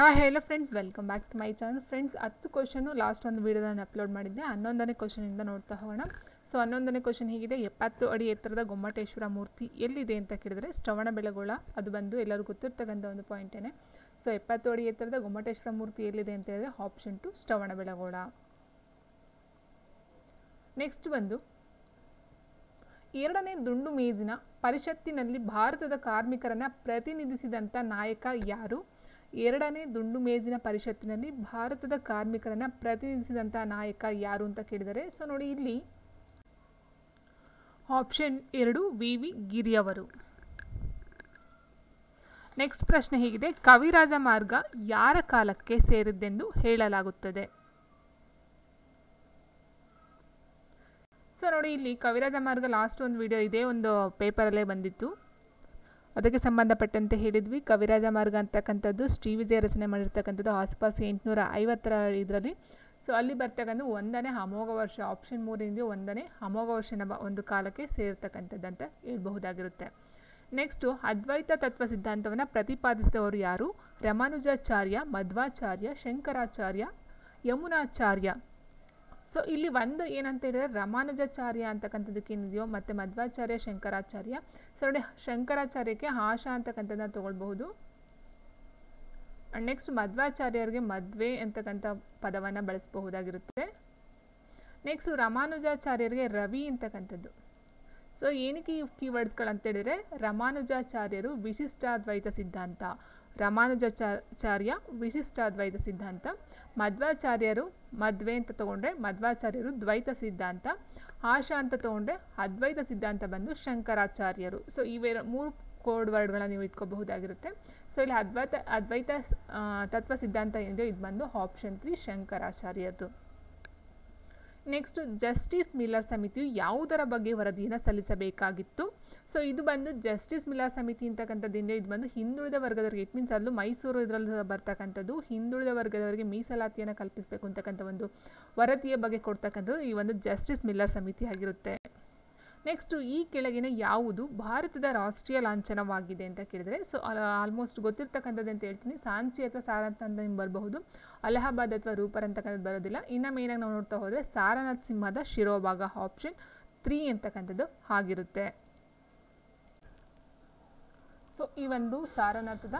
hi hello friends welcome back to my channel friends ಹತ್ತು question last ಒಂದು video ನಾನು upload ಮಾಡಿದ್ದೆ ಹನ್ನೊಂದನೇ ಕ್ವಶನಿಂದ ನೋಡ್ತಾ ಹೋಗೋಣ ಸೊ ಹನ್ನೊಂದನೇ ಕ್ವಶನ್ ಹೀಗಿದೆ ಎಪ್ಪತ್ತು ಅಡಿ ಎತ್ತರದ ಗೊಮ್ಮಟೇಶ್ವರ ಮೂರ್ತಿ ಎಲ್ಲಿದೆ ಅಂತ ಕೇಳಿದರೆ ಶ್ರವಣ ಬೆಳಗೊಳ ಅದು ಬಂದು ಎಲ್ಲರಿಗೂ ಗೊತ್ತಿರ್ತಕ್ಕಂಥ ಒಂದು ಪಾಯಿಂಟೇನೆ ಸೊ ಎಪ್ಪತ್ತು ಅಡಿ ಎತ್ತರದ ಗೊಮ್ಮಟೇಶ್ವರ ಮೂರ್ತಿ ಎಲ್ಲಿದೆ ಅಂತ ಹೇಳಿದ್ರೆ ಆಪ್ಷನ್ ಟು ಶ್ರವಣ ಬೆಳಗೊಳ ನೆಕ್ಸ್ಟ್ ಬಂದು ಎರಡನೇ ದುಂಡು ಮೇಜಿನ ಪರಿಷತ್ತಿನಲ್ಲಿ ಭಾರತದ ಕಾರ್ಮಿಕರನ್ನ ಪ್ರತಿನಿಧಿಸಿದಂಥ ನಾಯಕ ಯಾರು ಎರಡನೇ ದುಂಡು ಮೇಜಿನ ಪರಿಷತ್ತಿನಲ್ಲಿ ಭಾರತದ ಕಾರ್ಮಿಕರನ್ನ ಪ್ರತಿನಿಧಿಸಿದಂಥ ನಾಯಕ ಯಾರು ಅಂತ ಕೇಳಿದರೆ ಸೊ ನೋಡಿ ಇಲ್ಲಿ ಆಪ್ಷನ್ ಎರಡು ವಿ ವಿ ಗಿರಿಯವರು ನೆಕ್ಸ್ಟ್ ಪ್ರಶ್ನೆ ಹೀಗಿದೆ ಕವಿರಾಜ ಮಾರ್ಗ ಯಾರ ಕಾಲಕ್ಕೆ ಸೇರಿದ್ದೆಂದು ಹೇಳಲಾಗುತ್ತದೆ ಸೊ ನೋಡಿ ಇಲ್ಲಿ ಕವಿರಾಜ ಮಾರ್ಗ ಲಾಸ್ಟ್ ಒಂದು ವಿಡಿಯೋ ಇದೇ ಒಂದು ಪೇಪರಲ್ಲೇ ಬಂದಿತ್ತು ಅದಕ್ಕೆ ಸಂಬಂಧಪಟ್ಟಂತೆ ಹೇಳಿದ್ವಿ ಕವಿರಾಜ ಮಾರ್ಗ ಅಂತಕ್ಕಂಥದ್ದು ಶ್ರೀ ವಿಜಯ ರಚನೆ ಮಾಡಿರ್ತಕ್ಕಂಥದ್ದು ಆಸುಪಾಸು ಎಂಟುನೂರ ಐವತ್ತರ ಇದರಲ್ಲಿ ಸೊ ಅಲ್ಲಿ ಬರ್ತಕ್ಕಂಥ ಒಂದನೇ ಅಮೋಘ ವರ್ಷ ಆಪ್ಷನ್ ಮೂರಿಂದ ಒಂದನೇ ಅಮೋಘ ವರ್ಷನ ಒಂದು ಕಾಲಕ್ಕೆ ಸೇರಿರ್ತಕ್ಕಂಥದ್ದು ಅಂತ ಹೇಳ್ಬಹುದಾಗಿರುತ್ತೆ ನೆಕ್ಸ್ಟು ಅದ್ವೈತ ತತ್ವ ಸಿದ್ಧಾಂತವನ್ನು ಪ್ರತಿಪಾದಿಸಿದವರು ಯಾರು ರಮಾನುಜಾಚಾರ್ಯ ಮಧ್ವಾಚಾರ್ಯ ಶಂಕರಾಚಾರ್ಯ ಯಮುನಾಚಾರ್ಯ ಸೊ ಇಲ್ಲಿ ಒಂದು ಏನಂತ ಹೇಳಿದ್ರೆ ರಮಾನುಜಾಚಾರ್ಯ ಅಂತಕ್ಕಂಥದ್ದಕ್ಕೆ ಏನಿದೆಯೋ ಮತ್ತು ಮಧ್ವಾಚಾರ್ಯ ಶಂಕರಾಚಾರ್ಯ ಸೊ ನೋಡಿ ಶಂಕರಾಚಾರ್ಯಕ್ಕೆ ಆಶಾ ಅಂತಕ್ಕಂಥದ್ದನ್ನ ತಗೊಳ್ಬಹುದು ನೆಕ್ಸ್ಟ್ ಮಧ್ವಾಚಾರ್ಯರಿಗೆ ಮದ್ವೆ ಅಂತಕ್ಕಂಥ ಪದವನ್ನು ಬಳಸಬಹುದಾಗಿರುತ್ತೆ ನೆಕ್ಸ್ಟ್ ರಮಾನುಜಾಚಾರ್ಯರಿಗೆ ರವಿ ಅಂತಕ್ಕಂಥದ್ದು ಸೊ ಏನಕ್ಕೆ ಈ ಕೀವರ್ಡ್ಸ್ಗಳು ಅಂತ ಹೇಳಿದ್ರೆ ರಮಾನುಜಾಚಾರ್ಯರು ವಿಶಿಷ್ಟಾದ್ವೈತ ಸಿದ್ಧಾಂತ ರಮಾನುಜಾಚಾರ್ಯ ವಿಶಿಷ್ಟಾದ್ವೈತ ಸಿದ್ಧಾಂತ ಮಧ್ವಾಚಾರ್ಯರು ಮದ್ವೆ ಅಂತ ತಗೊಂಡ್ರೆ ಮಧ್ವಾಚಾರ್ಯರು ದ್ವೈತ ಸಿದ್ಧಾಂತ ಆಶಾ ಅಂತ ತಗೊಂಡ್ರೆ ಅದ್ವೈತ ಸಿದ್ಧಾಂತ ಬಂದು ಶಂಕರಾಚಾರ್ಯರು ಸೊ ಇವೆರ ಮೂರು ಕೋಡ್ ವರ್ಡ್ಗಳನ್ನ ನೀವು ಇಟ್ಕೋಬಹುದಾಗಿರುತ್ತೆ ಸೊ ಇಲ್ಲಿ ಅದ್ವೈತ ಅದ್ವೈತ ತತ್ವ ಸಿದ್ಧಾಂತ ಏನಿದೆ ಇದು ಬಂದು ಆಪ್ಷನ್ ತ್ರೀ ಶಂಕರಾಚಾರ್ಯದ್ದು ನೆಕ್ಸ್ಟ್ ಜಸ್ಟಿಸ್ ಮಿಲ್ಲರ್ ಸಮಿತಿಯು ಯಾವುದರ ಬಗ್ಗೆ ವರದಿಯನ್ನು ಸಲ್ಲಿಸಬೇಕಾಗಿತ್ತು ಸೊ ಇದು ಬಂದು ಜಸ್ಟಿಸ್ ಮಿಲ್ಲರ್ ಸಮಿತಿ ಅಂತಕ್ಕಂಥದ್ದಿಂದ ಇದು ಬಂದು ಹಿಂದುಳಿದ ವರ್ಗದವರಿಗೆ ಇಟ್ ಮೀನ್ಸ್ ಅಲ್ಲೂ ಮೈಸೂರು ಇದರಲ್ಲಿ ಬರ್ತಕ್ಕಂಥದ್ದು ಹಿಂದುಳಿದ ವರ್ಗದವರಿಗೆ ಮೀಸಲಾತಿಯನ್ನು ಕಲ್ಪಿಸಬೇಕು ಅಂತಕ್ಕಂಥ ಒಂದು ವರದಿಯ ಬಗ್ಗೆ ಕೊಡ್ತಕ್ಕಂಥದ್ದು ಈ ಒಂದು ಜಸ್ಟಿಸ್ ಮಿಲ್ಲರ್ ಸಮಿತಿ ಆಗಿರುತ್ತೆ ನೆಕ್ಸ್ಟು ಈ ಕೆಳಗಿನ ಯಾವುದು ಭಾರತದ ರಾಷ್ಟ್ರೀಯ ಲಾಂಛನವಾಗಿದೆ ಅಂತ ಕೇಳಿದರೆ ಸೊ ಆಲ್ಮೋಸ್ಟ್ ಗೊತ್ತಿರ್ತಕ್ಕಂಥದ್ದು ಅಂತ ಹೇಳ್ತೀನಿ ಸಾಂಚಿ ಅಥವಾ ಸಾರನಾಥ್ ಅಂತ ನಿಮ್ಗೆ ಬರಬಹುದು ಅಲಹಾಬಾದ್ ಅಥವಾ ರೂಪರ್ ಅಂತಕ್ಕಂಥದ್ದು ಬರೋದಿಲ್ಲ ಇನ್ನು ಮೇನಾಗಿ ನಾವು ನೋಡ್ತಾ ಹೋದರೆ ಸಾರನಾಥ್ ಸಿಂಹದ ಶಿರೋಭಾಗ ಆಪ್ಷನ್ ತ್ರೀ ಅಂತಕ್ಕಂಥದ್ದು ಆಗಿರುತ್ತೆ ಸೊ ಈ ಒಂದು ಸಾರನಾಥದ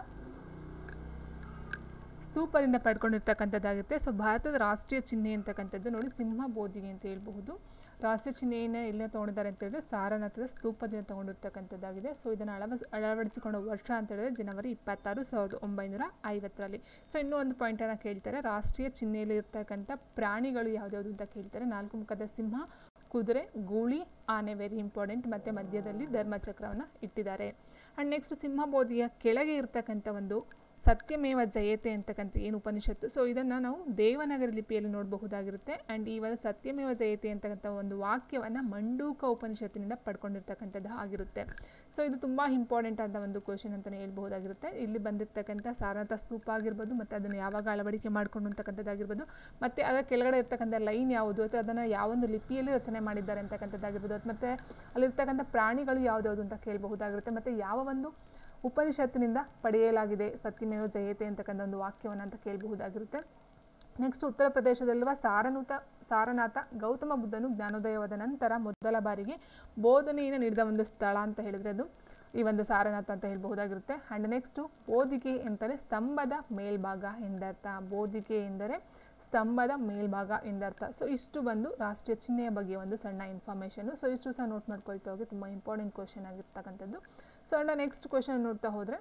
ಸ್ತೂಪದಿಂದ ಪಡ್ಕೊಂಡಿರ್ತಕ್ಕಂಥದ್ದಾಗುತ್ತೆ ಸೊ ಭಾರತದ ರಾಷ್ಟ್ರೀಯ ಚಿಹ್ನೆ ಅಂತಕ್ಕಂಥದ್ದು ನೋಡಿ ಸಿಂಹ ಬೋಧಿಗೆ ಅಂತ ಹೇಳ್ಬಹುದು ರಾಷ್ಟ್ರೀಯ ಚಿಹ್ನೆಯನ್ನು ಎಲ್ಲಿ ತೊಗೊಂಡಿದ್ದಾರೆ ಅಂತ ಹೇಳಿದ್ರೆ ಸಾರನಾಥದ ಸ್ತೂಪದಿಂದ ತೊಗೊಂಡಿರ್ತಕ್ಕಂಥದ್ದಾಗಿದೆ ಸೊ ಇದನ್ನು ಅಳವ ಅಳವಡಿಸಿಕೊಂಡ ವರ್ಷ ಅಂತ ಹೇಳಿದ್ರೆ ಜನವರಿ ಇಪ್ಪತ್ತಾರು ಸಾವಿರದ ಒಂಬೈನೂರ ಐವತ್ತರಲ್ಲಿ ಸೊ ಇನ್ನೂ ಒಂದು ಪಾಯಿಂಟನ್ನು ಕೇಳ್ತಾರೆ ರಾಷ್ಟ್ರೀಯ ಚಿಹ್ನೆಯಲ್ಲಿ ಇರ್ತಕ್ಕಂಥ ಪ್ರಾಣಿಗಳು ಯಾವ್ದ್ಯಾವುದು ಅಂತ ಕೇಳ್ತಾರೆ ನಾಲ್ಕು ಮುಖದ ಸಿಂಹ ಕುದುರೆ ಗೂಳಿ ಆನೆ ವೆರಿ ಇಂಪಾರ್ಟೆಂಟ್ ಮತ್ತು ಮಧ್ಯದಲ್ಲಿ ಧರ್ಮಚಕ್ರವನ್ನು ಇಟ್ಟಿದ್ದಾರೆ ಆ್ಯಂಡ್ ನೆಕ್ಸ್ಟ್ ಸಿಂಹಬೋಧಿಯ ಕೆಳಗೆ ಇರ್ತಕ್ಕಂಥ ಒಂದು ಸತ್ಯಮೇವ ಜಯತೆ ಅಂತಕ್ಕಂಥ ಏನು ಉಪನಿಷತ್ತು ಸೊ ಇದನ್ನು ನಾವು ದೇವನಗರಿ ಲಿಪಿಯಲ್ಲಿ ನೋಡಬಹುದಾಗಿರುತ್ತೆ ಆ್ಯಂಡ್ ಈ ಒಂದು ಸತ್ಯಮೇವ ಜಯತೆ ಅಂತಕ್ಕಂಥ ಒಂದು ವಾಕ್ಯವನ್ನು ಮಂಡೂಕ ಉಪನಿಷತ್ತಿನಿಂದ ಪಡ್ಕೊಂಡಿರ್ತಕ್ಕಂಥದ್ದು ಆಗಿರುತ್ತೆ ಸೊ ಇದು ತುಂಬ ಇಂಪಾರ್ಟೆಂಟ್ ಆದ ಒಂದು ಕ್ವಶನ್ ಅಂತಲೇ ಹೇಳ್ಬಹುದಾಗಿರುತ್ತೆ ಇಲ್ಲಿ ಬಂದಿರತಕ್ಕಂಥ ಸಾರನಾಥ ಸ್ತೂಪ ಆಗಿರ್ಬೋದು ಮತ್ತು ಅದನ್ನು ಯಾವಾಗ ಅಳವಡಿಕೆ ಮಾಡಿಕೊಂಡು ಅಂತಕ್ಕಂಥದ್ದಾಗಿರ್ಬೋದು ಮತ್ತು ಅದರ ಕೆಳಗಡೆ ಇರ್ತಕ್ಕಂಥ ಲೈನ್ ಯಾವುದು ಅಥವಾ ಅದನ್ನು ಯಾವೊಂದು ಲಿಪಿಯಲ್ಲಿ ರಚನೆ ಮಾಡಿದ್ದಾರೆ ಅಂತಕ್ಕಂಥದ್ದಾಗಿರ್ಬೋದು ಮತ್ತು ಅಲ್ಲಿರ್ತಕ್ಕಂಥ ಪ್ರಾಣಿಗಳು ಯಾವುದ್ಯಾವುದು ಅಂತ ಕೇಳಬಹುದಾಗಿರುತ್ತೆ ಮತ್ತು ಯಾವ ಒಂದು ಉಪನಿಷತ್ತಿನಿಂದ ಪಡೆಯಲಾಗಿದೆ ಸತ್ಯಮೇವ ಜಯತೆ ಅಂತಕ್ಕಂಥ ಒಂದು ವಾಕ್ಯವನ್ನು ಅಂತ ಕೇಳಬಹುದಾಗಿರುತ್ತೆ ನೆಕ್ಸ್ಟ್ ಉತ್ತರ ಪ್ರದೇಶದಲ್ಲಿರುವ ಸಾರನಾಥ ಸಾರನಾಥ ಗೌತಮ ಬುದ್ಧನು ಜ್ಞಾನೋದಯವಾದ ನಂತರ ಮೊದಲ ಬಾರಿಗೆ ಬೋಧನೆಯನ್ನು ನೀಡಿದ ಒಂದು ಸ್ಥಳ ಅಂತ ಹೇಳಿದರೆ ಅದು ಈ ಒಂದು ಸಾರನಾಥ ಅಂತ ಹೇಳ್ಬಹುದಾಗಿರುತ್ತೆ ಆ್ಯಂಡ್ ನೆಕ್ಸ್ಟು ಬೋಧಿಗೆ ಎಂದರೆ ಸ್ತಂಭದ ಮೇಲ್ಭಾಗ ಎಂದರ್ಥ ಬೋಧಿಗೆ ಎಂದರೆ ಸ್ತಂಭದ ಮೇಲ್ಭಾಗ ಎಂದರ್ಥ ಸೊ ಇಷ್ಟು ಬಂದು ರಾಷ್ಟ್ರೀಯ ಚಿಹ್ನೆಯ ಬಗ್ಗೆ ಒಂದು ಸಣ್ಣ ಇನ್ಫಾರ್ಮೇಷನು ಸೊ ಇಷ್ಟು ಸಹ ನೋಟ್ ಮಾಡ್ಕೊಳ್ತಾ ಹೋಗಿ ತುಂಬ ಇಂಪಾರ್ಟೆಂಟ್ ಕ್ವಶನ್ ಆಗಿರ್ತಕ್ಕಂಥದ್ದು ಸೊ ಅಂಡ ನೆಕ್ಸ್ಟ್ ಕ್ವಶನ್ ನೋಡ್ತಾ ಹೋದರೆ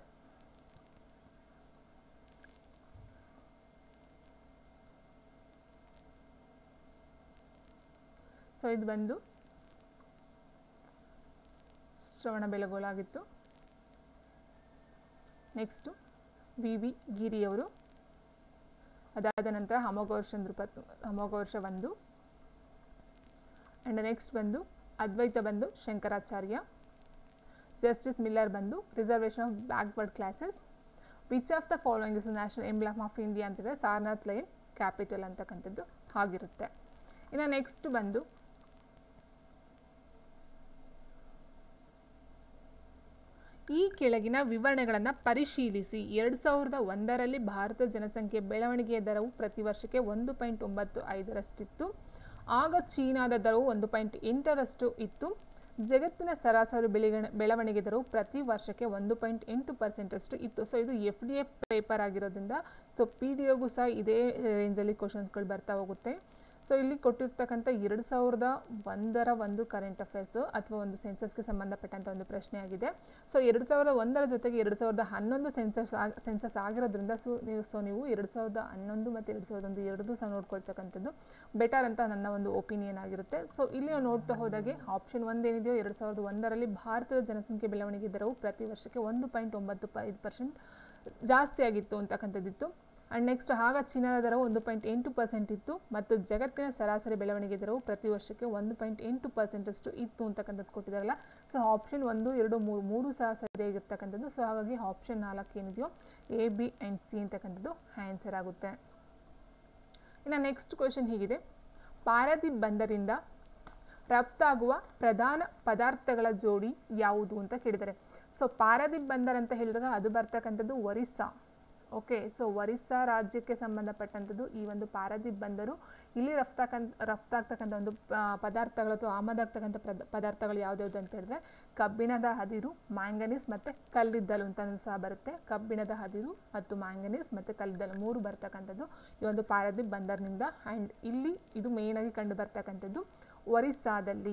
ಸೊ ಇದು ಬಂದು ಶ್ರವಣ ಬೆಳಗೊಳ ಆಗಿತ್ತು ನೆಕ್ಸ್ಟು ವಿ ವಿ ಗಿರಿಯವರು ಅದಾದ ನಂತರ ಅಮೋಘ ವರ್ಷ ನೃಪತ್ ಅಮೋಘ ವರ್ಷ ಒಂದು ಆ್ಯಂಡ್ ನೆಕ್ಸ್ಟ್ ಬಂದು ಅದ್ವೈತ ಬಂದು ಶಂಕರಾಚಾರ್ಯ ಜಸ್ಟಿಸ್ ಮಿಲ್ಲರ್ ಬಂದು reservation of backward classes which of the following is national emblem of India ಅಂತಂದರೆ ಸಾರನಾಥ್ ಲೈನ್ ಕ್ಯಾಪಿಟಲ್ ಅಂತಕ್ಕಂಥದ್ದು ಆಗಿರುತ್ತೆ ಇನ್ನು ನೆಕ್ಸ್ಟ್ ಬಂದು ಈ ಕೆಳಗಿನ ವಿವರಣೆಗಳನ್ನು ಪರಿಶೀಲಿಸಿ ಎರಡು ಸಾವಿರದ ಒಂದರಲ್ಲಿ ಭಾರತ ಜನಸಂಖ್ಯೆ ಬೆಳವಣಿಗೆಯ ದರವು ಪ್ರತಿ ವರ್ಷಕ್ಕೆ ಒಂದು ಪಾಯಿಂಟ್ ಒಂಬತ್ತು ಐದರಷ್ಟಿತ್ತು ಆಗ ಚೀನಾದ ದರವು ಒಂದು ಪಾಯಿಂಟ್ ಎಂಟರಷ್ಟು ಇತ್ತು ಜಗತ್ತಿನ ಸರಾಸರಿ ಬೆಳೆಗಣ ಬೆಳವಣಿಗೆ ದರವು ಪ್ರತಿ ವರ್ಷಕ್ಕೆ ಒಂದು ಪಾಯಿಂಟ್ ಎಂಟು ಪರ್ಸೆಂಟಷ್ಟು ಇತ್ತು ಸೊ ಇದು ಎಫ್ ಡಿ ಎ ಪೇಪರ್ ಆಗಿರೋದ್ರಿಂದ ಸೊ ಪಿ ಡಿ ಒಗೂ ಸಹ ಇದೇ ರೇಂಜಲ್ಲಿ ಕ್ವಶನ್ಸ್ಗಳು ಬರ್ತಾ ಹೋಗುತ್ತೆ ಸೊ ಇಲ್ಲಿ ಕೊಟ್ಟಿರ್ತಕ್ಕಂಥ ಎರಡು ಸಾವಿರದ ಒಂದರ ಒಂದು ಕರೆಂಟ್ ಅಫೇರ್ಸು ಅಥವಾ ಒಂದು ಸೆನ್ಸಸ್ಗೆ ಸಂಬಂಧಪಟ್ಟಂಥ ಒಂದು ಪ್ರಶ್ನೆ ಆಗಿದೆ ಸೊ ಎರಡು ಸಾವಿರದ ಒಂದರ ಜೊತೆಗೆ ಎರಡು ಸಾವಿರದ ಹನ್ನೊಂದು ಸೆನ್ಸಸ್ ಆಗ ಸೆನ್ಸಸ್ ಆಗಿರೋದ್ರಿಂದ ಸೊ ನೀವು ಸೊ ನೀವು ಎರಡು ಸಾವಿರದ ಹನ್ನೊಂದು ಮತ್ತು ಎರಡು ಸಾವಿರದ ಒಂದು ಎರಡೂ ಸಹ ನೋಡ್ಕೊಳ್ತಕ್ಕಂಥದ್ದು ಬೆಟರ್ ಅಂತ ನನ್ನ ಒಂದು ಒಪಿನಿಯನ್ ಆಗಿರುತ್ತೆ ಸೊ ಇಲ್ಲಿ ನಾವು ನೋಡ್ತಾ ಹೋದಾಗೆ ಆಪ್ಷನ್ ಒಂದೇನಿದೆಯೋ ಎರಡು ಸಾವಿರದ ಒಂದರಲ್ಲಿ ಭಾರತದ ಜನಸಂಖ್ಯೆ ಬೆಳವಣಿಗೆ ದರವು ಪ್ರತಿ ವರ್ಷಕ್ಕೆ ಒಂದು ಪಾಯಿಂಟ್ ಒಂಬತ್ತು ಐದು ಪರ್ಸೆಂಟ್ ಜಾಸ್ತಿ ಆಗಿತ್ತು ಅಂತಕ್ಕಂಥದ್ದಿತ್ತು ಆ್ಯಂಡ್ ನೆಕ್ಸ್ಟ್ ಆಗ ಚೀನಾದ ದರವು ಒಂದು ಪಾಯಿಂಟ್ ಎಂಟು ಪರ್ಸೆಂಟ್ ಇತ್ತು ಮತ್ತು ಜಗತ್ತಿನ ಸರಾಸರಿ ಬೆಳವಣಿಗೆ ದರವು ಪ್ರತಿ ವರ್ಷಕ್ಕೆ ಒಂದು ಪಾಯಿಂಟ್ ಎಂಟು ಪರ್ಸೆಂಟಷ್ಟು ಇತ್ತು ಅಂತಕ್ಕಂಥದ್ದು ಕೊಟ್ಟಿದ್ದಾರಲ್ಲ ಸೊ ಆಪ್ಷನ್ ಒಂದು ಎರಡು ಮೂರು ಮೂರು ಸಹ ಸರಿಯಾಗಿರ್ತಕ್ಕಂಥದ್ದು ಸೊ ಹಾಗಾಗಿ ಆಪ್ಷನ್ ನಾಲ್ಕು ಏನಿದೆಯೋ ಎ ಬಿ ಆ್ಯಂಡ್ ಸಿ ಅಂತಕ್ಕಂಥದ್ದು ಆನ್ಸರ್ ಆಗುತ್ತೆ ಇನ್ನು ನೆಕ್ಸ್ಟ್ ಕ್ವೆಶನ್ ಹೀಗಿದೆ ಪಾರದೀಪ್ ಬಂದರಿಂದ ರಫ್ತಾಗುವ ಪ್ರಧಾನ ಪದಾರ್ಥಗಳ ಜೋಡಿ ಯಾವುದು ಅಂತ ಕೇಳಿದ್ದಾರೆ ಸೊ ಪಾರದೀಪ್ ಬಂದರ್ ಅಂತ ಹೇಳಿದಾಗ ಅದು ಬರ್ತಕ್ಕಂಥದ್ದು ಒರಿಸ್ಸಾ ಓಕೆ ಸೊ ಒರಿಸ್ಸಾ ರಾಜ್ಯಕ್ಕೆ ಸಂಬಂಧಪಟ್ಟಂಥದ್ದು ಈ ಒಂದು ಪಾರದೀಪ್ ಬಂದರು ಇಲ್ಲಿ ರಫ್ತಾಕಂತ ರಫ್ತಾಗ್ತಕ್ಕಂಥ ಒಂದು ಪದಾರ್ಥಗಳು ಅಥವಾ ಆಮದಾಗ್ತಕ್ಕಂಥ ಪದ ಪದಾರ್ಥಗಳು ಯಾವ್ದ್ಯಾವ್ದು ಅಂತ ಹೇಳಿದ್ರೆ ಕಬ್ಬಿಣದ ಹದಿರು ಮ್ಯಾಂಗನೀಸ್ ಮತ್ತು ಕಲ್ಲಿದ್ದಲು ಅಂತ ಸಹ ಬರುತ್ತೆ ಕಬ್ಬಿಣದ ಹದಿರು ಮತ್ತು ಮ್ಯಾಂಗನೀಸ್ ಮತ್ತು ಕಲ್ಲಿದ್ದಲು ಮೂರು ಬರ್ತಕ್ಕಂಥದ್ದು ಈ ಒಂದು ಪಾರದೀಪ್ ಬಂದರ್ನಿಂದ ಆ್ಯಂಡ್ ಇಲ್ಲಿ ಇದು ಮೇಯ್ನಾಗಿ ಕಂಡು ಬರ್ತಕ್ಕಂಥದ್ದು ಒರಿಸ್ಸಾದಲ್ಲಿ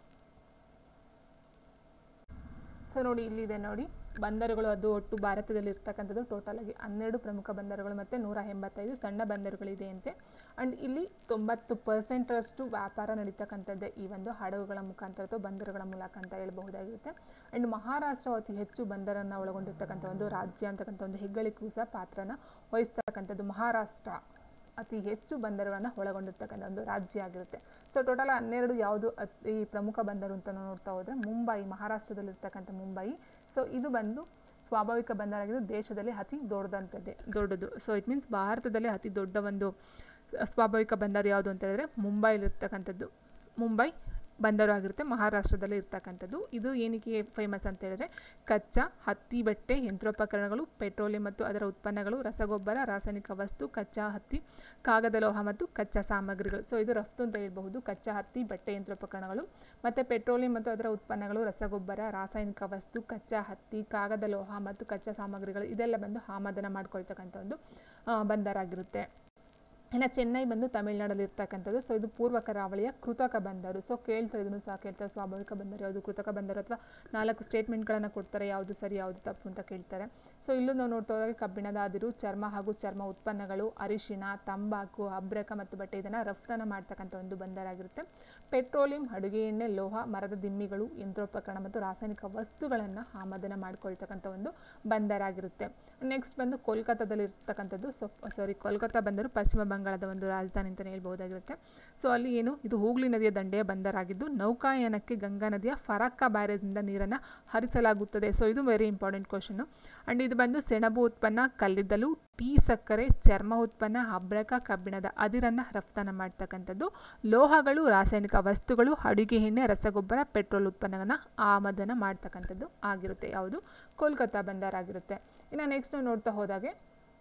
ಸೊ ನೋಡಿ ಇಲ್ಲಿದೆ ನೋಡಿ ಬಂದರುಗಳು ಅದು ಒಟ್ಟು ಭಾರತದಲ್ಲಿ ಇರ್ತಕ್ಕಂಥದ್ದು ಟೋಟಲ್ ಆಗಿ ಹನ್ನೆರಡು ಪ್ರಮುಖ ಬಂದರುಗಳು ಮತ್ತು ನೂರ ಎಂಬತ್ತೈದು ಸಣ್ಣ ಬಂದರುಗಳಿದೆ ಅಂತೆ ಆ್ಯಂಡ್ ಇಲ್ಲಿ ತೊಂಬತ್ತು ಪರ್ಸೆಂಟರಷ್ಟು ವ್ಯಾಪಾರ ನಡೀತಕ್ಕಂಥದ್ದೇ ಈ ಒಂದು ಹಡಗುಗಳ ಮುಖಾಂತರ ಅಥವಾ ಬಂದರುಗಳ ಮೂಲಕ ಅಂತ ಹೇಳ್ಬಹುದಾಗಿರುತ್ತೆ ಆ್ಯಂಡ್ ಮಹಾರಾಷ್ಟ್ರ ಅತಿ ಹೆಚ್ಚು ಬಂದರನ್ನು ಒಳಗೊಂಡಿರ್ತಕ್ಕಂಥ ಒಂದು ರಾಜ್ಯ ಅಂತಕ್ಕಂಥ ಒಂದು ಹೆಗ್ಗಳಿಕೆಗೂ ಸಹ ಪಾತ್ರನ ವಹಿಸ್ತಕ್ಕಂಥದ್ದು ಮಹಾರಾಷ್ಟ್ರ ಅತಿ ಹೆಚ್ಚು ಬಂದರುಗಳನ್ನು ಒಳಗೊಂಡಿರ್ತಕ್ಕಂಥ ಒಂದು ರಾಜ್ಯ ಆಗಿರುತ್ತೆ ಸೊ ಟೋಟಲ್ ಹನ್ನೆರಡು ಯಾವುದು ಅತಿ ಪ್ರಮುಖ ಬಂದರು ಅಂತ ನಾವು ನೋಡ್ತಾ ಹೋದರೆ ಮುಂಬೈ ಮಹಾರಾಷ್ಟ್ರದಲ್ಲಿರ್ತಕ್ಕಂಥ ಮುಂಬೈ ಸೊ ಇದು ಬಂದು ಸ್ವಾಭಾವಿಕ ಬಂದರಾಗಿದ್ದು ದೇಶದಲ್ಲಿ ಅತಿ ದೊಡ್ಡದಂಥದ್ದೇ ದೊಡ್ಡದು ಸೊ ಇಟ್ ಮೀನ್ಸ್ ಭಾರತದಲ್ಲಿ ಅತಿ ದೊಡ್ಡ ಒಂದು ಸ್ವಾಭಾವಿಕ ಬಂದರು ಯಾವುದು ಅಂತ ಹೇಳಿದ್ರೆ ಮುಂಬೈಲಿರ್ತಕ್ಕಂಥದ್ದು ಮುಂಬೈ ಬಂದರು ಆಗಿರುತ್ತೆ ಮಹಾರಾಷ್ಟ್ರದಲ್ಲಿ ಇರ್ತಕ್ಕಂಥದ್ದು ಇದು ಏನಕ್ಕೆ ಫೇಮಸ್ ಅಂತ ಹೇಳಿದ್ರೆ ಕಚ್ಚಾ ಹತ್ತಿ ಬಟ್ಟೆ ಯಂತ್ರೋಪಕರಣಗಳು ಪೆಟ್ರೋಲಿಯಂ ಮತ್ತು ಅದರ ಉತ್ಪನ್ನಗಳು ರಸಗೊಬ್ಬರ ರಾಸಾಯನಿಕ ವಸ್ತು ಕಚ್ಚಾ ಹತ್ತಿ ಕಾಗದ ಲೋಹ ಮತ್ತು ಕಚ್ಚಾ ಸಾಮಗ್ರಿಗಳು ಸೊ ಇದು ರಫ್ತು ಅಂತ ಹೇಳ್ಬಹುದು ಕಚ್ಚಾ ಹತ್ತಿ ಬಟ್ಟೆ ಯಂತ್ರೋಪಕರಣಗಳು ಮತ್ತು ಪೆಟ್ರೋಲಿಯಂ ಮತ್ತು ಅದರ ಉತ್ಪನ್ನಗಳು ರಸಗೊಬ್ಬರ ರಾಸಾಯನಿಕ ವಸ್ತು ಕಚ್ಚಾ ಹತ್ತಿ ಕಾಗದ ಲೋಹ ಮತ್ತು ಕಚ್ಚಾ ಸಾಮಗ್ರಿಗಳು ಇದೆಲ್ಲ ಬಂದು ಆಮದನ ಮಾಡ್ಕೊಳ್ತಕ್ಕಂಥ ಒಂದು ಬಂದರಾಗಿರುತ್ತೆ ಇನ್ನು ಚೆನ್ನೈ ಬಂದು ತಮಿಳುನಾಡಲ್ಲಿ ಇರ್ತಕ್ಕಂಥದ್ದು ಸೊ ಇದು ಪೂರ್ವ ಕರಾವಳಿಯ ಕೃತಕ ಬಂದರು ಸೊ ಕೇಳ್ತಾರೆ ಇದನ್ನು ಸಹ ಕೇಳ್ತಾರೆ ಸ್ವಾಭಾವಿಕ ಬಂದರು ಯಾವುದು ಕೃತಕ ಬಂದರು ಅಥವಾ ನಾಲ್ಕು ಸ್ಟೇಟ್ಮೆಂಟ್ಗಳನ್ನು ಕೊಡ್ತಾರೆ ಯಾವುದು ಸರಿ ಯಾವುದು ತಪ್ಪು ಅಂತ ಕೇಳ್ತಾರೆ ಸೊ ಇಲ್ಲೂ ನಾವು ನೋಡ್ತಾ ಹೋದಾಗ ಕಬ್ಬಿಣದ ಅದಿರು ಚರ್ಮ ಹಾಗೂ ಚರ್ಮ ಉತ್ಪನ್ನಗಳು ಅರಿಶಿನ ತಂಬಾಕು ಅಬ್ರಕ ಮತ್ತು ಬಟ್ಟೆ ಇದನ್ನು ರಫ್ತನ್ನು ಮಾಡ್ತಕ್ಕಂಥ ಒಂದು ಬಂದರಾಗಿರುತ್ತೆ ಪೆಟ್ರೋಲಿಯಂ ಅಡುಗೆ ಎಣ್ಣೆ ಲೋಹ ಮರದ ದಿಮ್ಮಿಗಳು ಯಂತ್ರೋಪಕರಣ ಮತ್ತು ರಾಸಾಯನಿಕ ವಸ್ತುಗಳನ್ನು ಆಮದನ ಮಾಡ್ಕೊಳ್ತಕ್ಕಂಥ ಒಂದು ಬಂದರಾಗಿರುತ್ತೆ ನೆಕ್ಸ್ಟ್ ಬಂದು ಕೋಲ್ಕತ್ತಾದಲ್ಲಿ ಇರ್ತಕ್ಕಂಥದ್ದು ಸೊ ಸಾರಿ ಕೋಲ್ಕತ್ತಾ ಬಂದರು ಪಶ್ಚಿಮ ಬಂಗಾಳದ ಒಂದು ರಾಜಧಾನಿ ಅಂತಲೇ ಹೇಳ್ಬಹುದಾಗಿರುತ್ತೆ ಸೊ ಅಲ್ಲಿ ಏನು ಇದು ಹೂಗ್ಲಿ ನದಿಯ ದಂಡೆಯ ಬಂದರಾಗಿದ್ದು ನೌಕಾಯಾನಕ್ಕೆ ಗಂಗಾ ನದಿಯ ಫರಕ್ಕಾ ಬ್ಯಾರೇಜ್ನಿಂದ ನೀರನ್ನು ಹರಿಸಲಾಗುತ್ತದೆ ಸೊ ಇದು ವೆರಿ ಇಂಪಾರ್ಟೆಂಟ್ ಕ್ವಶನು ಆ್ಯಂಡ್ ಇದು ಬಂದು ಸೆಣಬು ಉತ್ಪನ್ನ ಕಲ್ಲಿದ್ದಲು ಟೀ ಸಕ್ಕರೆ ಚರ್ಮ ಉತ್ಪನ್ನ ಅಬ್ರಕ ಕಬ್ಬಿಣದ ಅದಿರನ್ನು ರಫ್ತಾನ ಮಾಡ್ತಕ್ಕಂಥದ್ದು ಲೋಹಗಳು ರಾಸಾಯನಿಕ ವಸ್ತುಗಳು ಅಡುಗೆ ಎಣ್ಣೆ ರಸಗೊಬ್ಬರ ಪೆಟ್ರೋಲ್ ಉತ್ಪನ್ನಗಳನ್ನು ಆಮದನ ಮಾಡ್ತಕ್ಕಂಥದ್ದು ಆಗಿರುತ್ತೆ ಯಾವುದು ಕೋಲ್ಕತ್ತಾ ಬಂದರಾಗಿರುತ್ತೆ ಇನ್ನು ನೆಕ್ಸ್ಟ್ ನಾವು ನೋಡ್ತಾ ಹೋದಾಗೆ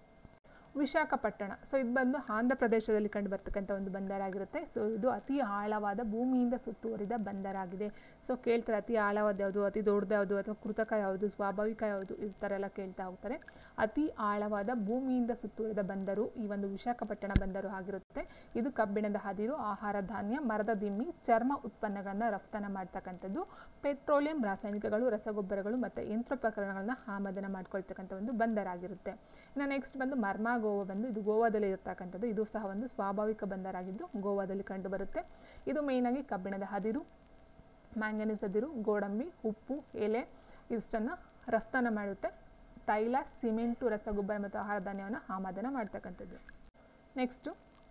ವಿಶಾಖಪಟ್ಟಣ ಸೊ ಇದು ಬಂದು ಆಂಧ್ರ ಪ್ರದೇಶದಲ್ಲಿ ಕಂಡು ಬರ್ತಕ್ಕಂಥ ಒಂದು ಬಂದರಾಗಿರುತ್ತೆ ಸೊ ಇದು ಅತಿ ಆಳವಾದ ಭೂಮಿಯಿಂದ ಸುತ್ತುವರಿದ ಬಂದರಾಗಿದೆ ಸೊ ಕೇಳ್ತಾರೆ ಅತಿ ಆಳವಾದ ಯಾವುದು ಅತಿ ದೊಡ್ಡದು ಯಾವುದು ಅಥವಾ ಕೃತಕ ಯಾವುದು ಸ್ವಾಭಾವಿಕ ಯಾವುದು ಈ ಥರ ಎಲ್ಲ ಕೇಳ್ತಾ ಹೋಗ್ತಾರೆ ಅತಿ ಆಳವಾದ ಭೂಮಿಯಿಂದ ಸುತ್ತುವರಿದ ಬಂದರು ಈ ಒಂದು ವಿಶಾಖಪಟ್ಟಣ ಬಂದರು ಆಗಿರುತ್ತೆ ಇದು ಕಬ್ಬಿಣದ ಹದಿರು ಆಹಾರ ಧಾನ್ಯ ಮರದ ದಿಮ್ಮಿ ಚರ್ಮ ಉತ್ಪನ್ನಗಳನ್ನು ರಫ್ತಾನ ಮಾಡ್ತಕ್ಕಂಥದ್ದು ಪೆಟ್ರೋಲಿಯಂ ರಾಸಾಯನಿಕಗಳು ರಸಗೊಬ್ಬರಗಳು ಮತ್ತು ಯಂತ್ರೋಪಕರಣಗಳನ್ನ ಆಮದನ ಮಾಡ್ಕೊಳ್ತಕ್ಕಂಥ ಒಂದು ಬಂದರಾಗಿರುತ್ತೆ ಇನ್ನು ನೆಕ್ಸ್ಟ್ ಬಂದು ಮರ್ಮಾ ಗೋವಾ ಬಂದು ಇದು ಗೋವಾದಲ್ಲಿ ಇರ್ತಕ್ಕಂಥದ್ದು ಇದು ಸಹ ಒಂದು ಸ್ವಾಭಾವಿಕ ಬಂದರಾಗಿದ್ದು ಗೋವಾದಲ್ಲಿ ಕಂಡು ಬರುತ್ತೆ ಇದು ಮೇಯ್ನಾಗಿ ಕಬ್ಬಿಣದ ಹದಿರು ಮ್ಯಾಂಗನೀಸ್ ಹದಿರು ಗೋಡಂಬಿ ಉಪ್ಪು ಎಲೆ ಇಷ್ಟನ್ನು ರಫ್ತಾನ ಮಾಡುತ್ತೆ ತೈಲ ಸಿಮೆಂಟು ರಸಗೊಬ್ಬರ ಮತ್ತು ಆಹಾರ ಧಾನ್ಯವನ್ನು ಆಮದನ ಮಾಡ್ತಕ್ಕಂಥದ್ದು ನೆಕ್ಸ್ಟು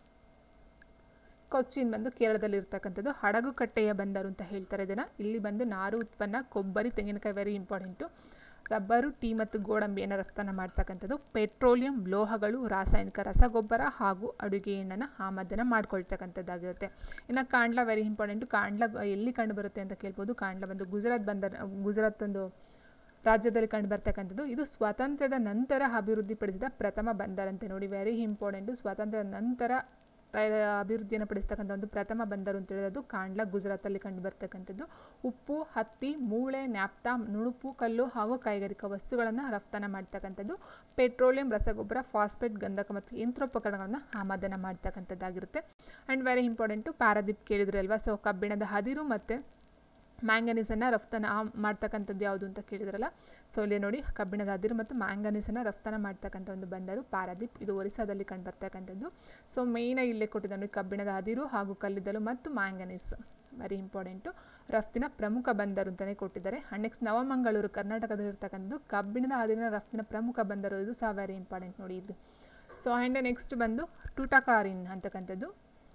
ಕೊಚ್ಚಿನ್ ಬಂದು ಕೇರಳದಲ್ಲಿ ಇರ್ತಕ್ಕಂಥದ್ದು ಹಡಗುಕಟ್ಟೆಯ ಬಂದರು ಅಂತ ಹೇಳ್ತಾರೆ ಇದನ್ನು ಇಲ್ಲಿ ಬಂದು ನಾರು ಉತ್ಪನ್ನ ಕೊಬ್ಬರಿ ತೆಂಗಿನಕಾಯಿ ವೆರಿ ಇಂಪಾರ್ಟೆಂಟು ರಬ್ಬರು ಟೀ ಮತ್ತು ಗೋಡಂಬಿಯನ್ನು ರಫ್ತಾನ ಮಾಡ್ತಕ್ಕಂಥದ್ದು ಪೆಟ್ರೋಲಿಯಂ ಲೋಹಗಳು ರಾಸಾಯನಿಕ ರಸಗೊಬ್ಬರ ಹಾಗೂ ಅಡುಗೆ ಎಣ್ಣೆನ ಆಮದನ ಮಾಡ್ಕೊಳ್ತಕ್ಕಂಥದ್ದಾಗಿರುತ್ತೆ ಇನ್ನು ಕಾಂಡ್ಲಾ ವೆರಿ ಇಂಪಾರ್ಟೆಂಟು ಕಾಂಡ್ಲಾ ಎಲ್ಲಿ ಕಂಡು ಬರುತ್ತೆ ಅಂತ ಕೇಳ್ಬೋದು ಕಾಂಡ್ಲಾ ಬಂದು ಗುಜರಾತ್ ಬಂದರ್ ಗುಜರಾತ್ ಒಂದು ರಾಜ್ಯದಲ್ಲಿ ಕಂಡು ಬರ್ತಕ್ಕಂಥದ್ದು ಇದು ಸ್ವಾತಂತ್ರ್ಯದ ನಂತರ ಅಭಿವೃದ್ಧಿಪಡಿಸಿದ ಪ್ರಥಮ ಬಂದರಂತೆ ನೋಡಿ ವೆರಿ ಇಂಪಾರ್ಟೆಂಟು ಸ್ವಾತಂತ್ರ್ಯದ ನಂತರ ಅಭಿವೃದ್ಧಿಯನ್ನು ಪಡಿಸ್ತಕ್ಕಂಥ ಒಂದು ಪ್ರಥಮ ಬಂದರು ಅಂತ ಹೇಳಿರೋದು ಕಾಂಡ್ಲಾ ಗುಜರಾತಲ್ಲಿ ಕಂಡು ಬರ್ತಕ್ಕಂಥದ್ದು ಉಪ್ಪು ಹತ್ತಿ ಮೂಳೆ ನ್ಯಾಪ್ತಾ ನುಣುಪು ಕಲ್ಲು ಹಾಗೂ ಕೈಗಾರಿಕಾ ವಸ್ತುಗಳನ್ನು ರಫ್ತಾನ ಮಾಡ್ತಕ್ಕಂಥದ್ದು ಪೆಟ್ರೋಲಿಯಂ ರಸಗೊಬ್ಬರ ಫಾಸ್ಫೇಟ್ ಗಂಧಕ ಮತ್ತು ಯಂತ್ರೋಪಕರಣಗಳನ್ನು ಆಮದನ ಮಾಡ್ತಕ್ಕಂಥದ್ದಾಗಿರುತ್ತೆ ಆ್ಯಂಡ್ ವೆರಿ ಇಂಪಾರ್ಟೆಂಟು ಪ್ಯಾರಾದೀಪ್ ಕೇಳಿದ್ರಿ ಅಲ್ವಾ ಸೊ ಕಬ್ಬಿಣದ ಹದಿರು ಮತ್ತು ಮ್ಯಾಂಗನೀಸನ್ನು ರಫ್ತಾನ ಮಾಡ್ತಕ್ಕಂಥದ್ದು ಯಾವುದು ಅಂತ ಕೇಳಿದ್ರಲ್ಲ ಸೊ ಇಲ್ಲಿ ನೋಡಿ ಕಬ್ಬಿಣದ ಹದಿರು ಮತ್ತು ಮ್ಯಾಂಗನೀಸನ್ನು ರಫ್ತಾನ ಮಾಡ್ತಕ್ಕಂಥ ಒಂದು ಬಂದರು ಪಾರಾದೀಪ್ ಇದು ಒರಿಸ್ಸಾದಲ್ಲಿ ಕಂಡು ಬರ್ತಕ್ಕಂಥದ್ದು ಸೊ ಮೇಯ್ನಾಗಿ ಇಲ್ಲೇ ಕೊಟ್ಟಿದ್ದ ನೋಡಿ ಕಬ್ಬಿಣದ ಹದಿರು ಹಾಗೂ ಕಲ್ಲಿದ್ದಲು ಮತ್ತು ಮ್ಯಾಂಗನೀಸ್ ವೆರಿ ಇಂಪಾರ್ಟೆಂಟು ರಫ್ತಿನ ಪ್ರಮುಖ ಬಂದರು ಅಂತಲೇ ಕೊಟ್ಟಿದ್ದಾರೆ ಆ್ಯಂಡ್ ನೆಕ್ಸ್ಟ್ ನವಮಂಗಳೂರು ಕರ್ನಾಟಕದಲ್ಲಿರ್ತಕ್ಕಂಥದ್ದು ಕಬ್ಬಿಣದ ಹದಿರಿನ ರಫ್ತಿನ ಪ್ರಮುಖ ಬಂದರು ಇದು ಸಹ ವೆರಿ ಇಂಪಾರ್ಟೆಂಟ್ ನೋಡಿ ಇದು ಸೊ ಆ್ಯಂಡ್ ನೆಕ್ಸ್ಟ್ ಬಂದು ಟುಟಾಕಾರಿನ್ ಅಂತಕ್ಕಂಥದ್ದು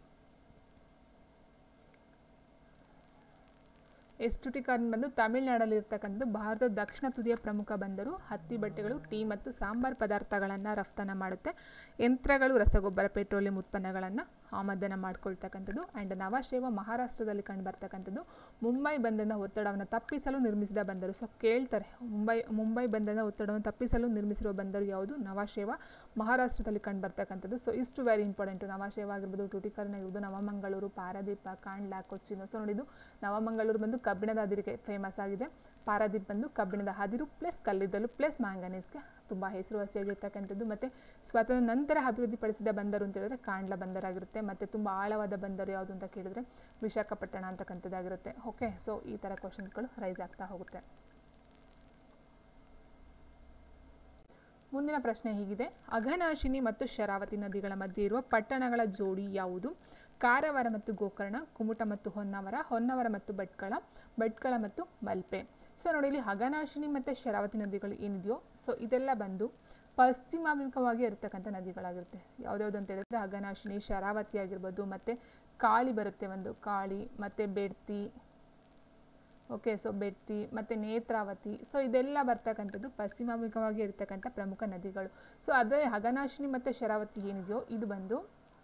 ಎಸ್ಟುಟಿಕಾರಿನ್ ಬಂದು ತಮಿಳುನಾಡಲ್ಲಿ ಇರ್ತಕ್ಕಂಥದ್ದು ಭಾರತದ ದಕ್ಷಿಣ ತುದಿಯ ಪ್ರಮುಖ ಬಂದರು ಹತ್ತಿ ಬಟ್ಟೆಗಳು ಟೀ ಮತ್ತು ಸಾಂಬಾರ್ ಪದಾರ್ಥಗಳನ್ನು ರಫ್ತಾನ ಮಾಡುತ್ತೆ ಯಂತ್ರಗಳು ರಸಗೊಬ್ಬರ ಪೆಟ್ರೋಲಿಯಂ ಉತ್ಪನ್ನಗಳನ್ನು ಆಮದನ ಮಾಡ್ಕೊಳ್ತಕ್ಕಂಥದ್ದು ಆ್ಯಂಡ್ ನವಶೇವ ಮಹಾರಾಷ್ಟ್ರದಲ್ಲಿ ಕಂಡು ಬರ್ತಕ್ಕಂಥದ್ದು ಮುಂಬೈ ಬಂಧನ ಒತ್ತಡವನ್ನು ತಪ್ಪಿಸಲು ನಿರ್ಮಿಸಿದ ಬಂದರು ಸೊ ಕೇಳ್ತಾರೆ ಮುಂಬೈ ಮುಂಬೈ ಬಂಧನ ಒತ್ತಡವನ್ನು ತಪ್ಪಿಸಲು ನಿರ್ಮಿಸಿರುವ ಬಂದರು ಯಾವುದು ನವಶೇವ ಮಹಾರಾಷ್ಟ್ರದಲ್ಲಿ ಕಂಡು ಬರ್ತಕ್ಕಂಥದ್ದು ಸೊ ಇಷ್ಟು ವೆರಿ ಇಂಪಾರ್ಟೆಂಟು ನವಶೇವ ಆಗಿರ್ಬೋದು ಟುಟಿಕರ್ನ್ ಆಗಿರ್ಬೋದು ನವಮಂಗಳೂರು ಪಾರಾದೀಪ ಕಾಂಡ್ಲಾ ಕೊಚ್ಚಿನ ಸೊ ನೋಡಿದ್ದು ನವಮಂಗಳೂರು ಬಂದು ಕಬ್ಬಿಣದ ಹದಿರಿಗೆ ಫೇಮಸ್ ಆಗಿದೆ ಪಾರಾದೀಪ್ ಬಂದು ಕಬ್ಬಿಣದ ಹದಿರು ಪ್ಲಸ್ ಕಲ್ಲಿದ್ದಲು ಪ್ಲಸ್ ಮ್ಯಾಂಗನೀಸ್ಗೆ ತುಂಬ ಹೆಸರುವಾಸಿಯಾಗಿರ್ತಕ್ಕಂಥದ್ದು ಮತ್ತು ಸ್ವಾತಂತ್ರ್ಯ ನಂತರ ಅಭಿವೃದ್ಧಿಪಡಿಸಿದ ಬಂದರು ಅಂತ ಹೇಳಿದ್ರೆ ಕಾಂಡ್ಲಾ ಬಂದರಾಗಿರುತ್ತೆ ಮತ್ತು ತುಂಬ ಆಳವಾದ ಬಂದರು ಯಾವುದು ಅಂತ ಕೇಳಿದ್ರೆ ವಿಶಾಖಪಟ್ಟಣ ಅಂತಕ್ಕಂಥದ್ದಾಗಿರುತ್ತೆ ಓಕೆ ಸೊ ಈ ಥರ ಕ್ವಶನ್ಸ್ಗಳು ರೈಸ್ ಆಗ್ತಾ ಹೋಗುತ್ತೆ ಮುಂದಿನ ಪ್ರಶ್ನೆ ಹೀಗಿದೆ ಅಘನಾಶಿನಿ ಮತ್ತು ಶರಾವತಿ ನದಿಗಳ ಮಧ್ಯೆ ಇರುವ ಪಟ್ಟಣಗಳ ಜೋಡಿ ಯಾವುದು ಕಾರವಾರ ಮತ್ತು ಗೋಕರ್ಣ ಕುಮುಟ ಮತ್ತು ಹೊನ್ನಾವರ ಹೊನ್ನಾವರ ಮತ್ತು ಭಟ್ಕಳ ಭಟ್ಕಳ ಮತ್ತು ಮಲ್ಪೆ ಸೊ ನೋಡಿ ಇಲ್ಲಿ ಅಘನಾಶಿನಿ ಮತ್ತು ಶರಾವತಿ ನದಿಗಳು ಏನಿದೆಯೋ ಸೊ ಇದೆಲ್ಲ ಬಂದು ಪಶ್ಚಿಮಾಭಿಮುಖವಾಗಿ ಇರತಕ್ಕಂಥ ನದಿಗಳಾಗಿರುತ್ತೆ ಯಾವ್ದ್ಯಾವ್ದು ಅಂತ ಹೇಳಿದ್ರೆ ಅಘನಾಶಿನಿ ಶರಾವತಿ ಆಗಿರ್ಬೋದು ಮತ್ತು ಕಾಳಿ ಬರುತ್ತೆ ಒಂದು ಕಾಳಿ ಮತ್ತು ಬೆಡ್ತಿ ಓಕೆ ಸೊ ಬೆಡ್ತಿ ಮತ್ತು ನೇತ್ರಾವತಿ ಸೊ ಇದೆಲ್ಲ ಬರ್ತಕ್ಕಂಥದ್ದು ಪಶ್ಚಿಮಾಭಿಮುಖವಾಗಿ ಇರತಕ್ಕಂಥ ಪ್ರಮುಖ ನದಿಗಳು ಸೊ ಅದರಲ್ಲಿ ಅಘನಾಶಿನಿ ಮತ್ತು ಶರಾವತಿ ಏನಿದೆಯೋ ಇದು ಬಂದು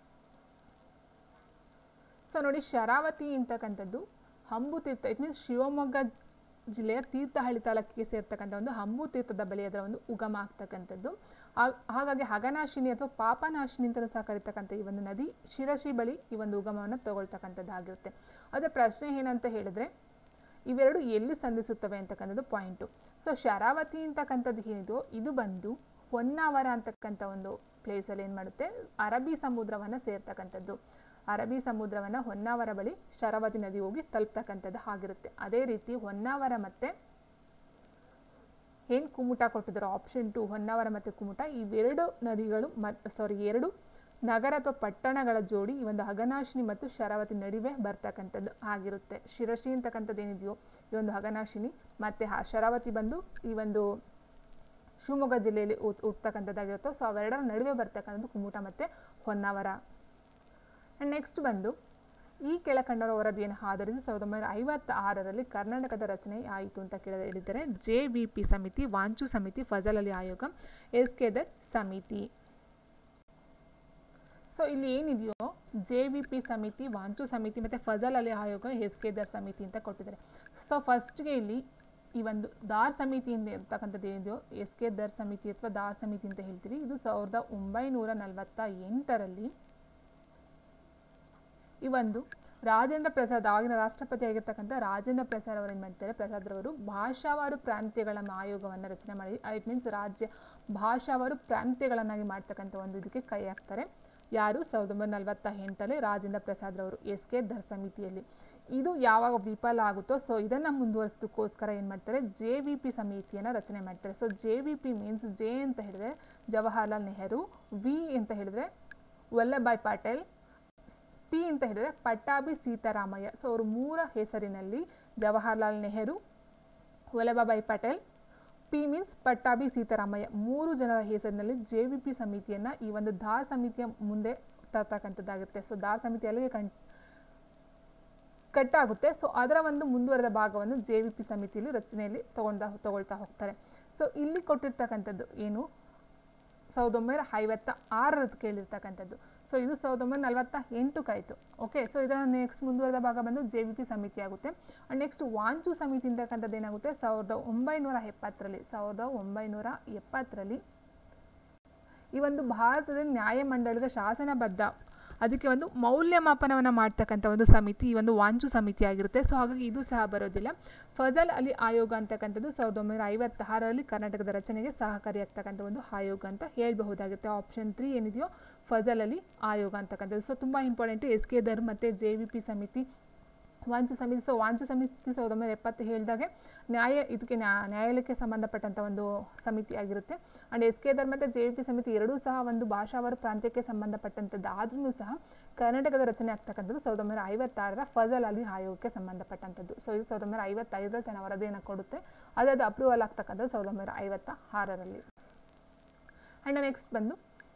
ಸೊ ನೋಡಿ ಶರಾವತಿ ಅಂತಕ್ಕಂಥದ್ದು ಹಂಬು ತೀರ್ಥ ಇಟ್ ಮೀನ್ಸ್ ಶಿವಮೊಗ್ಗ ಜಿಲ್ಲೆಯ ತೀರ್ಥಹಳ್ಳಿ ತಾಲೂಕಿಗೆ ಸೇರ್ತಕ್ಕಂಥ ಒಂದು ಹಂಬು ತೀರ್ಥದ ಬಳಿ ಅದರ ಒಂದು ಉಗಮ ಆಗ್ತಕ್ಕಂಥದ್ದು ಹಾಗಾಗಿ ಹಗನಾಶಿನಿ ಅಥವಾ ಪಾಪನಾಶಿನಿ ಅಂತಲೂ ಸಹ ಕರೀತಕ್ಕಂಥ ಈ ಒಂದು ನದಿ ಶಿರಶಿ ಬಳಿ ಈ ಒಂದು ಉಗಮವನ್ನು ತಗೊಳ್ತಕ್ಕಂಥದ್ದಾಗಿರುತ್ತೆ ಅದರ ಪ್ರಶ್ನೆ ಏನಂತ ಹೇಳಿದ್ರೆ ಇವೆರಡು ಎಲ್ಲಿ ಸಂಧಿಸುತ್ತವೆ ಅಂತಕ್ಕಂಥದ್ದು ಪಾಯಿಂಟು ಸೊ ಶರಾವತಿ ಅಂತಕ್ಕಂಥದ್ದು ಏನಿದೆಯೋ ಇದು ಬಂದು ಹೊನ್ನಾವರ ಅಂತಕ್ಕಂಥ ಒಂದು ಪ್ಲೇಸಲ್ಲಿ ಏನು ಮಾಡುತ್ತೆ ಅರಬ್ಬಿ ಸಮುದ್ರವನ್ನು ಸೇರ್ತಕ್ಕಂಥದ್ದು ಅರಬ್ಬಿ ಸಮುದ್ರವನ್ನು ಹೊನ್ನಾವರ ಬಳಿ ಶರಾವತಿ ನದಿ ಹೋಗಿ ತಲುಪ್ತಕ್ಕಂಥದ್ದು ಆಗಿರುತ್ತೆ ಅದೇ ರೀತಿ ಹೊನ್ನಾವರ ಮತ್ತು ಏನು ಕುಮುಟ ಕೊಟ್ಟಿದ್ದಾರೆ ಆಪ್ಷನ್ ಟು ಹೊನ್ನಾವರ ಮತ್ತು ಕುಮುಟ ಇವೆರಡು ನದಿಗಳು ಮತ್ತು ಸಾರಿ ಎರಡು ನಗರ ಅಥವಾ ಪಟ್ಟಣಗಳ ಜೋಡಿ ಈ ಒಂದು ಅಘನಾಶಿನಿ ಮತ್ತು ಶರಾವತಿ ನಡುವೆ ಬರ್ತಕ್ಕಂಥದ್ದು ಆಗಿರುತ್ತೆ ಶಿರಶಿ ಅಂತಕ್ಕಂಥದ್ದು ಏನಿದೆಯೋ ಈ ಒಂದು ಅಘನಾಶಿನಿ ಮತ್ತು ಆ ಶರಾವತಿ ಬಂದು ಈ ಒಂದು ಶಿವಮೊಗ್ಗ ಜಿಲ್ಲೆಯಲ್ಲಿ ಉತ್ ಹುಟ್ಟತಕ್ಕಂಥದ್ದಾಗಿರುತ್ತೋ ಸೊ ಅವೆರಡರ ನಡುವೆ ಬರ್ತಕ್ಕಂಥದ್ದು ಕುಮುಟ ಮತ್ತು ಹೊನ್ನಾವರ ಆ್ಯಂಡ್ ನೆಕ್ಸ್ಟ್ ಬಂದು ಈ ಕೆಳಕಂಡರ ವರದಿಯನ್ನು ಆಧರಿಸಿ ಸಾವಿರದ ಒಂಬೈನೂರ ಐವತ್ತಾರರಲ್ಲಿ ಕರ್ನಾಟಕದ ರಚನೆ ಆಯಿತು ಅಂತ ಕೇಳ ಹೇಳಿದ್ದಾರೆ ಜೆ ವಿ ಪಿ ಸಮಿತಿ ವಾಂಚು ಸಮಿತಿ ಫಜಲ್ ಅಲಿ ಆಯೋಗ ಎಸ್ ಕೆದರ್ ಸಮಿತಿ ಸೊ ಇಲ್ಲಿ ಏನಿದೆಯೋ ಜೆ ವಿ ಪಿ ಸಮಿತಿ ವಾಂಚು ಸಮಿತಿ ಮತ್ತು ಫಜಲ್ ಅಲಿ ಆಯೋಗ ಎಸ್ ಕೆದರ್ ಸಮಿತಿ ಅಂತ ಕೊಟ್ಟಿದ್ದಾರೆ ಸೊ ಫಸ್ಟ್ಗೆ ಇಲ್ಲಿ ಈ ಒಂದು ದಾರ್ ಸಮಿತಿಯಿಂದ ಇರ್ತಕ್ಕಂಥದ್ದು ಏನಿದೆಯೋ ಎಸ್ ಕೆ ದರ್ ಸಮಿತಿ ಅಥವಾ ದಾರ್ ಸಮಿತಿ ಅಂತ ಹೇಳ್ತೀವಿ ಇದು ಸಾವಿರದ ಒಂಬೈನೂರ ನಲವತ್ತ ಎಂಟರಲ್ಲಿ ಈ ಒಂದು ರಾಜೇಂದ್ರ ಪ್ರಸಾದ್ ಆಗಿನ ರಾಷ್ಟ್ರಪತಿ ಆಗಿರ್ತಕ್ಕಂಥ ರಾಜೇಂದ್ರ ಪ್ರಸಾದ್ ಅವರು ಏನು ಮಾಡ್ತಾರೆ ಪ್ರಸಾದ್ರವರು ಭಾಷಾವಾರು ಪ್ರಾಂತ್ಯಗಳ ಆಯೋಗವನ್ನು ರಚನೆ ಮಾಡಿ ಇಟ್ ಮೀನ್ಸ್ ರಾಜ್ಯ ಭಾಷಾವಾರು ಪ್ರಾಂತ್ಯಗಳನ್ನಾಗಿ ಮಾಡ್ತಕ್ಕಂಥ ಒಂದು ಇದಕ್ಕೆ ಕೈ ಹಾಕ್ತಾರೆ ಯಾರು ಸಾವಿರದ ಒಂಬೈನೂರ ನಲವತ್ತ ಎಂಟರಲ್ಲಿ ರಾಜೇಂದ್ರ ಪ್ರಸಾದ್ರವರು ಎಸ್ ಕೆ ದರ್ ಸಮಿತಿಯಲ್ಲಿ ಇದು ಯಾವಾಗ ವಿಫಲ ಆಗುತ್ತೋ ಸೊ ಇದನ್ನು ಮುಂದುವರಿಸೋದಕ್ಕೋಸ್ಕರ ಏನು ಮಾಡ್ತಾರೆ ಜೆ ವಿ ಪಿ ಸಮಿತಿಯನ್ನು ರಚನೆ ಮಾಡ್ತಾರೆ so J V P means J ಅಂತ ಹೇಳಿದ್ರೆ ಜವಾಹರ್ಲಾಲ್ ನೆಹರು ವಿ ಅಂತ ಹೇಳಿದ್ರೆ ವಲ್ಲಭಾಯ್ ಪಟೇಲ್ ಪಿ ಅಂತ ಹೇಳಿದ್ರೆ ಪಟ್ಟಾಭಿ ಸೀತಾರಾಮಯ್ಯ ಸೊ ಅವರು ಮೂರ ಹೆಸರಿನಲ್ಲಿ ಜವಾಹರ್ಲಾಲ್ ನೆಹರು ವಲ್ಲಭಭಾಯ್ ಪಟೇಲ್ ಪಿ ಮೀನ್ಸ್ ಪಟ್ಟಾಭಿ ಸೀತಾರಾಮಯ್ಯ ಮೂರು ಜನರ ಹೆಸರಿನಲ್ಲಿ ಜೆ ವಿ ಪಿ ಸಮಿತಿಯನ್ನು ಈ ಒಂದು ದಾರ್ ಸಮಿತಿಯ ಮುಂದೆ ತರ್ತಕ್ಕಂಥದ್ದಾಗುತ್ತೆ ಸೊ ದಾರ್ ಸಮಿತಿ ಅಲ್ಲಿಗೆ ಕಣ್ ಕಟ್ಟಾಗುತ್ತೆ ಸೊ ಅದರ ಒಂದು ಮುಂದುವರೆದ ಭಾಗವನ್ನು ಜೆ ವಿ ಪಿ ಸಮಿತಿಯಲ್ಲಿ ರಚನೆಯಲ್ಲಿ ತಗೊಂಡ ತಗೊಳ್ತಾ ಹೋಗ್ತಾರೆ ಸೊ ಇಲ್ಲಿ ಕೊಟ್ಟಿರ್ತಕ್ಕಂಥದ್ದು ಏನು ಸಾವಿರದ ಒಂಬೈನೂರ ಐವತ್ತ ಆರರದ್ದು ಕೇಳಿರ್ತಕ್ಕಂಥದ್ದು ಸೊ ಇದು ಸಾವಿರದ ಒಂಬೈನೂರ ನಲವತ್ತ ಎಂಟಕ್ಕಾಯಿತು ಓಕೆ ಸೊ ಇದರ ನೆಕ್ಸ್ಟ್ ಮುಂದುವರೆದ ಭಾಗ ಬಂದು ಜೆ ವಿ ಪಿ ಸಮಿತಿ ಆಗುತ್ತೆ ಆ್ಯಂಡ್ ನೆಕ್ಸ್ಟ್ ವಾಂಚು ಸಮಿತಿ ಅಂತಕ್ಕಂಥದ್ದು ಏನಾಗುತ್ತೆ ಸಾವಿರದ ಒಂಬೈನೂರ ಎಪ್ಪತ್ತರಲ್ಲಿ ಸಾವಿರದ ಒಂಬೈನೂರ ಎಪ್ಪತ್ತರಲ್ಲಿ ಈ ಒಂದು ಭಾರತದ ನ್ಯಾಯಮಂಡಲದ ಶಾಸನಬದ್ಧ ಅದಕ್ಕೆ ಒಂದು ಮೌಲ್ಯಮಾಪನವನ್ನು ಮಾಡ್ತಕ್ಕಂಥ ಒಂದು ಸಮಿತಿ ಈ ಒಂದು ವಾಂಚು ಸಮಿತಿ ಆಗಿರುತ್ತೆ ಸೊ ಹಾಗಾಗಿ ಇದು ಸಹ ಬರೋದಿಲ್ಲ ಫಜಲ್ ಅಲಿ ಆಯೋಗ ಅಂತಕ್ಕಂಥದ್ದು ಸಾವಿರದ ಒಂಬೈನೂರ ಐವತ್ತಾರರಲ್ಲಿ ಕರ್ನಾಟಕದ ರಚನೆಗೆ ಸಹಕಾರಿಯಾಗ್ತಕ್ಕಂಥ ಒಂದು ಆಯೋಗ ಅಂತ ಹೇಳ್ಬಹುದಾಗುತ್ತೆ ಆಪ್ಷನ್ ತ್ರೀ ಏನಿದೆಯೋ ಫಜಲ್ ಅಲಿ ಆಯೋಗ ಅಂತಕ್ಕಂಥದ್ದು ಸೊ ತುಂಬ ಇಂಪಾರ್ಟೆಂಟು ಎಸ್ ಕೆ ಧರ್ಮ್ ಮತ್ತು ಜೆ ವಿ ಪಿ ಸಮಿತಿ ವಾಂಚು ಸಮಿತಿ ಸೊ ವಾಂಚು ಸಮಿತಿ ಸಾವಿರದ ಒಂಬೈನೂರ ಎಪ್ಪತ್ತು ಹೇಳಿದಾಗೆ ನ್ಯಾಯ ಇದಕ್ಕೆ ನ್ಯಾ- ನ್ಯಾಯಾಲಯಕ್ಕೆ ಸಂಬಂಧಪಟ್ಟಂಥ ಒಂದು ಸಮಿತಿ ಆಗಿರುತ್ತೆ ಆ್ಯಂಡ್ ಎಸ್ ಕೆ ಧರ್ಮ ಮತ್ತು ಜೆ ವಿ ಪಿ ಸಮಿತಿ ಎರಡೂ ಸಹ ಒಂದು ಭಾಷಾವಾರು ಪ್ರಾಂತ್ಯಕ್ಕೆ ಸಂಬಂಧಪಟ್ಟಂಥದ್ದು ಆದ್ರೂ ಸಹ ಕರ್ನಾಟಕದ ರಚನೆ ಆಗ್ತಕ್ಕಂಥದ್ದು ಸಾವಿರದ ಒಂಬೈನೂರ ಐವತ್ತಾರರ ಫಜಲ್ ಅಲಿ ಆಯೋಗಕ್ಕೆ ಸಂಬಂಧಪಟ್ಟಂಥದ್ದು ಸೊ ಇದು ಸಾವಿರದ ಒಂಬೈನೂರ ಐವತ್ತೈದರಲ್ಲಿ ತನ್ನ ವರದಿಯನ್ನು ಕೊಡುತ್ತೆ ಅದಾದ ಅಪ್ರೂವಲ್ ಆಗ್ತಕ್ಕಂಥದ್ದು ಸಾವಿರದ ಒಂಬೈನೂರ ಐವತ್ತ ಆರರಲ್ಲಿ ಆ್ಯಂಡ್ ನೆಕ್ಸ್ಟ್ ಬಂದು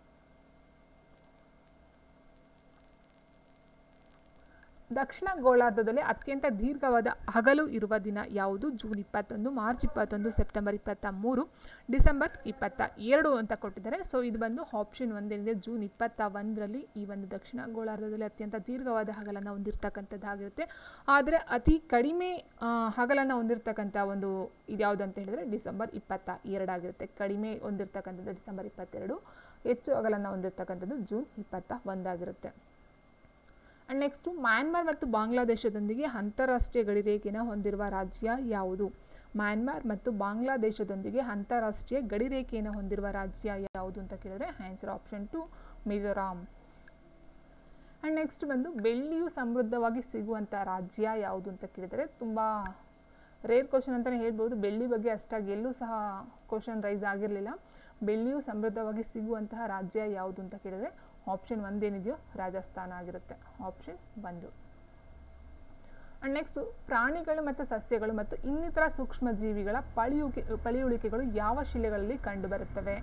ದಕ್ಷಿಣ ಗೋಳಾರ್ಧದಲ್ಲಿ ಅತ್ಯಂತ ದೀರ್ಘವಾದ ಹಗಲು ಇರುವ ದಿನ ಯಾವುದು ಜೂನ್ ಇಪ್ಪತ್ತೊಂದು ಮಾರ್ಚ್ ಇಪ್ಪತ್ತೊಂದು ಸೆಪ್ಟೆಂಬರ್ ಇಪ್ಪತ್ತ ಮೂರು ಡಿಸೆಂಬರ್ ಇಪ್ಪತ್ತ ಎರಡು ಅಂತ ಕೊಟ್ಟಿದ್ದಾರೆ ಸೊ ಇದು ಬಂದು ಆಪ್ಷನ್ ಒಂದೇನಿದೆ ಜೂನ್ ಇಪ್ಪತ್ತ ಒಂದರಲ್ಲಿ ಈ ಒಂದು ದಕ್ಷಿಣ ಗೋಳಾರ್ಧದಲ್ಲಿ ಅತ್ಯಂತ ದೀರ್ಘವಾದ ಹಗಲನ್ನು ಹೊಂದಿರತಕ್ಕಂಥದ್ದಾಗಿರುತ್ತೆ ಆದರೆ ಅತಿ ಕಡಿಮೆ ಆ, ಹಗಲನ್ನು ಹೊಂದಿರತಕ್ಕಂಥ ಒಂದು ಇದ್ಯಾವುದು ಅಂತ ಹೇಳಿದರೆ ಡಿಸೆಂಬರ್ ಇಪ್ಪತ್ತ ಎರಡಾಗಿರುತ್ತೆ ಕಡಿಮೆ ಹೊಂದಿರತಕ್ಕಂಥದ್ದು ಡಿಸೆಂಬರ್ ಇಪ್ಪತ್ತೆರಡು ಹೆಚ್ಚು ಹಗಲನ್ನು ಹೊಂದಿರತಕ್ಕಂಥದ್ದು ಜೂನ್ ಇಪ್ಪತ್ತ ಒಂದಾಗಿರುತ್ತೆ ಆ್ಯಂಡ್ ನೆಕ್ಸ್ಟು ಮ್ಯಾನ್ಮಾರ್ ಮತ್ತು ಬಾಂಗ್ಲಾದೇಶದೊಂದಿಗೆ ಅಂತಾರಾಷ್ಟ್ರೀಯ ಗಡಿರೇಖೆಯನ್ನು ಹೊಂದಿರುವ ರಾಜ್ಯ ಯಾವುದು ಮ್ಯಾನ್ಮಾರ್ ಮತ್ತು ಬಾಂಗ್ಲಾದೇಶದೊಂದಿಗೆ ಅಂತಾರಾಷ್ಟ್ರೀಯ ಗಡಿರೇಖೆಯನ್ನು ಹೊಂದಿರುವ ರಾಜ್ಯ ಯಾವುದು ಅಂತ ಕೇಳಿದ್ರೆ answer option two Mizoram and next ಬಂದು ಬೆಳ್ಳಿಯು ಸಮೃದ್ಧವಾಗಿ ಸಿಗುವಂಥ ರಾಜ್ಯ ಯಾವುದು ಅಂತ ಕೇಳಿದರೆ ತುಂಬ ರೇರ್ ಕ್ವಶನ್ ಅಂತಲೇ ಹೇಳ್ಬೋದು ಬೆಳ್ಳಿ ಬಗ್ಗೆ ಅಷ್ಟಾಗಿ ಎಲ್ಲೂ ಸಹ ಕ್ವಶನ್ ರೈಸ್ ಆಗಿರಲಿಲ್ಲ ಬೆಳ್ಳಿಯು ಸಮೃದ್ಧವಾಗಿ ಸಿಗುವಂತಹ ರಾಜ್ಯ ಯಾವುದು ಅಂತ ಕೇಳಿದರೆ ಆಪ್ಷನ್ ಒಂದೇನಿದೆಯೋ ರಾಜಸ್ಥಾನ ಆಗಿರುತ್ತೆ ಆಪ್ಷನ್ ಒಂದು ಆ್ಯಂಡ್ ನೆಕ್ಸ್ಟು ಪ್ರಾಣಿಗಳು ಮತ್ತು ಸಸ್ಯಗಳು ಮತ್ತು ಇನ್ನಿತರ ಸೂಕ್ಷ್ಮ ಜೀವಿಗಳ ಪಳಿಯುಕೆ ಪಳಿಯುಳಿಕೆಗಳು ಯಾವ ಶಿಲೆಗಳಲ್ಲಿ ಕಂಡುಬರುತ್ತವೆ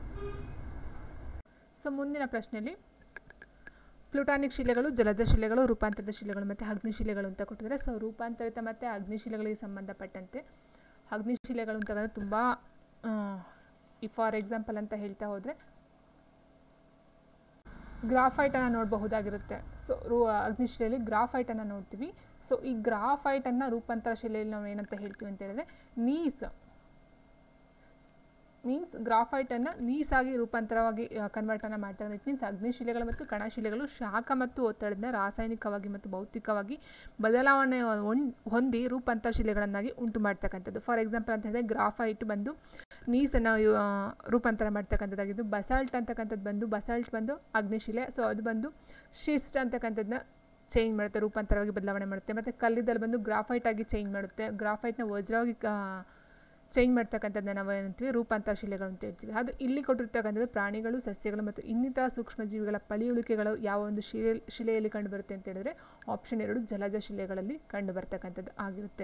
ಸೊ ಮುಂದಿನ ಪ್ರಶ್ನೆಯಲ್ಲಿ ಪ್ಲುಟಾನಿಕ್ ಶಿಲೆಗಳು ಜಲಜ ಶಿಲೆಗಳು ರೂಪಾಂತರಿತ ಶಿಲೆಗಳು ಮತ್ತು ಅಗ್ನಿಶಿಲೆಗಳು ಅಂತ ಕೊಟ್ಟಿದ್ದಾರೆ ಸೊ ರೂಪಾಂತರಿತ ಮತ್ತು ಅಗ್ನಿಶಿಲೆಗಳಿಗೆ ಸಂಬಂಧಪಟ್ಟಂತೆ ಅಗ್ನಿಶಿಲೆಗಳು ಅಂತಂದರೆ ತುಂಬ ಈ ಫಾರ್ ಎಕ್ಸಾಂಪಲ್ ಅಂತ ಹೇಳ್ತಾ ಹೋದರೆ ಗ್ರಾಫೈಟನ್ನು ನೋಡಬಹುದಾಗಿರುತ್ತೆ ಸೊ ರೂ ಅಗ್ನಿಶಿಲೆಯಲ್ಲಿ ಗ್ರಾಫೈಟನ್ನು ನೋಡ್ತೀವಿ ಸೊ ಈ ಗ್ರಾಫೈಟನ್ನು ರೂಪಾಂತರ ಶಿಲೆಯಲ್ಲಿ ನಾವು ಏನಂತ ಹೇಳ್ತೀವಿ ಅಂತ ಹೇಳಿದ್ರೆ ನೀಸ್ ಮೀನ್ಸ್ ಗ್ರಾಫೈಟನ್ನು ನೀಸಾಗಿ ರೂಪಾಂತರವಾಗಿ ಕನ್ವರ್ಟನ್ನು ಮಾಡ್ತಾರೆ ಇಟ್ ಮೀನ್ಸ್ ಅಗ್ನಿಶಿಲೆಗಳು ಮತ್ತು ಕಣಶಿಲೆಗಳು ಶಾಖ ಮತ್ತು ಒತ್ತಡದಿಂದ ರಾಸಾಯನಿಕವಾಗಿ ಮತ್ತು ಭೌತಿಕವಾಗಿ ಬದಲಾವಣೆ ಹೊಂದ್- ಹೊಂದಿ ರೂಪಾಂತರ ಶಿಲೆಗಳನ್ನಾಗಿ ಉಂಟು ಮಾಡ್ತಕ್ಕಂಥದ್ದು ಫಾರ್ ಎಕ್ಸಾಂಪಲ್ ಅಂತ ಹೇಳಿದ್ರೆ ಗ್ರಾಫೈಟ್ ಬಂದು ನೀಸನ್ನು ಆ, ರೂಪಾಂತರ ಮಾಡ್ತಕ್ಕಂಥದ್ದಾಗಿದ್ದು ಬಸಾಲ್ಟ್ ಅಂತಕ್ಕಂಥದ್ದು ಬಂದು ಬಸಾಲ್ಟ್ ಬಂದು ಅಗ್ನಿಶಿಲೆ ಸೊ ಅದು ಬಂದು ಶಿಸ್ಟ್ ಅಂತಕ್ಕಂಥದ್ದನ್ನ ಚೇಂಜ್ ಮಾಡುತ್ತೆ ರೂಪಾಂತರವಾಗಿ ಬದಲಾವಣೆ ಮಾಡುತ್ತೆ ಮತ್ತು ಕಲ್ಲಿದ್ದಲ್ಲಿ ಬಂದು ಗ್ರಾಫೈಟ್ ಆಗಿ ಚೇಂಜ್ ಮಾಡುತ್ತೆ ಗ್ರಾಫೈಟ್ನ ವಜ್ರವಾಗಿ ಚೇಂಜ್ ಮಾಡ್ತಕ್ಕಂಥದ್ದನ್ನ ನಾವು ಏನಂತೀವಿ ರೂಪಾಂತರ ಶಿಲೆಗಳು ಅಂತ ಹೇಳ್ತೀವಿ ಅದು ಇಲ್ಲಿ ಕೊಟ್ಟಿರ್ತಕ್ಕಂಥದ್ದು ಪ್ರಾಣಿಗಳು ಸಸ್ಯಗಳು ಮತ್ತು ಇನ್ನಿತರ ಸೂಕ್ಷ್ಮಜೀವಿಗಳ ಪಳಿಯುಳಿಕೆಗಳು ಯಾವ ಒಂದು ಶಿಲೆ ಶಿಲೆಯಲ್ಲಿ ಕಂಡುಬರುತ್ತೆ ಅಂತ ಹೇಳಿದ್ರೆ ಆಪ್ಷನ್ ಎರಡು ಜಲಜ ಶಿಲೆಗಳಲ್ಲಿ ಕಂಡುಬರ್ತಕ್ಕಂಥದ್ದು ಆಗಿರುತ್ತೆ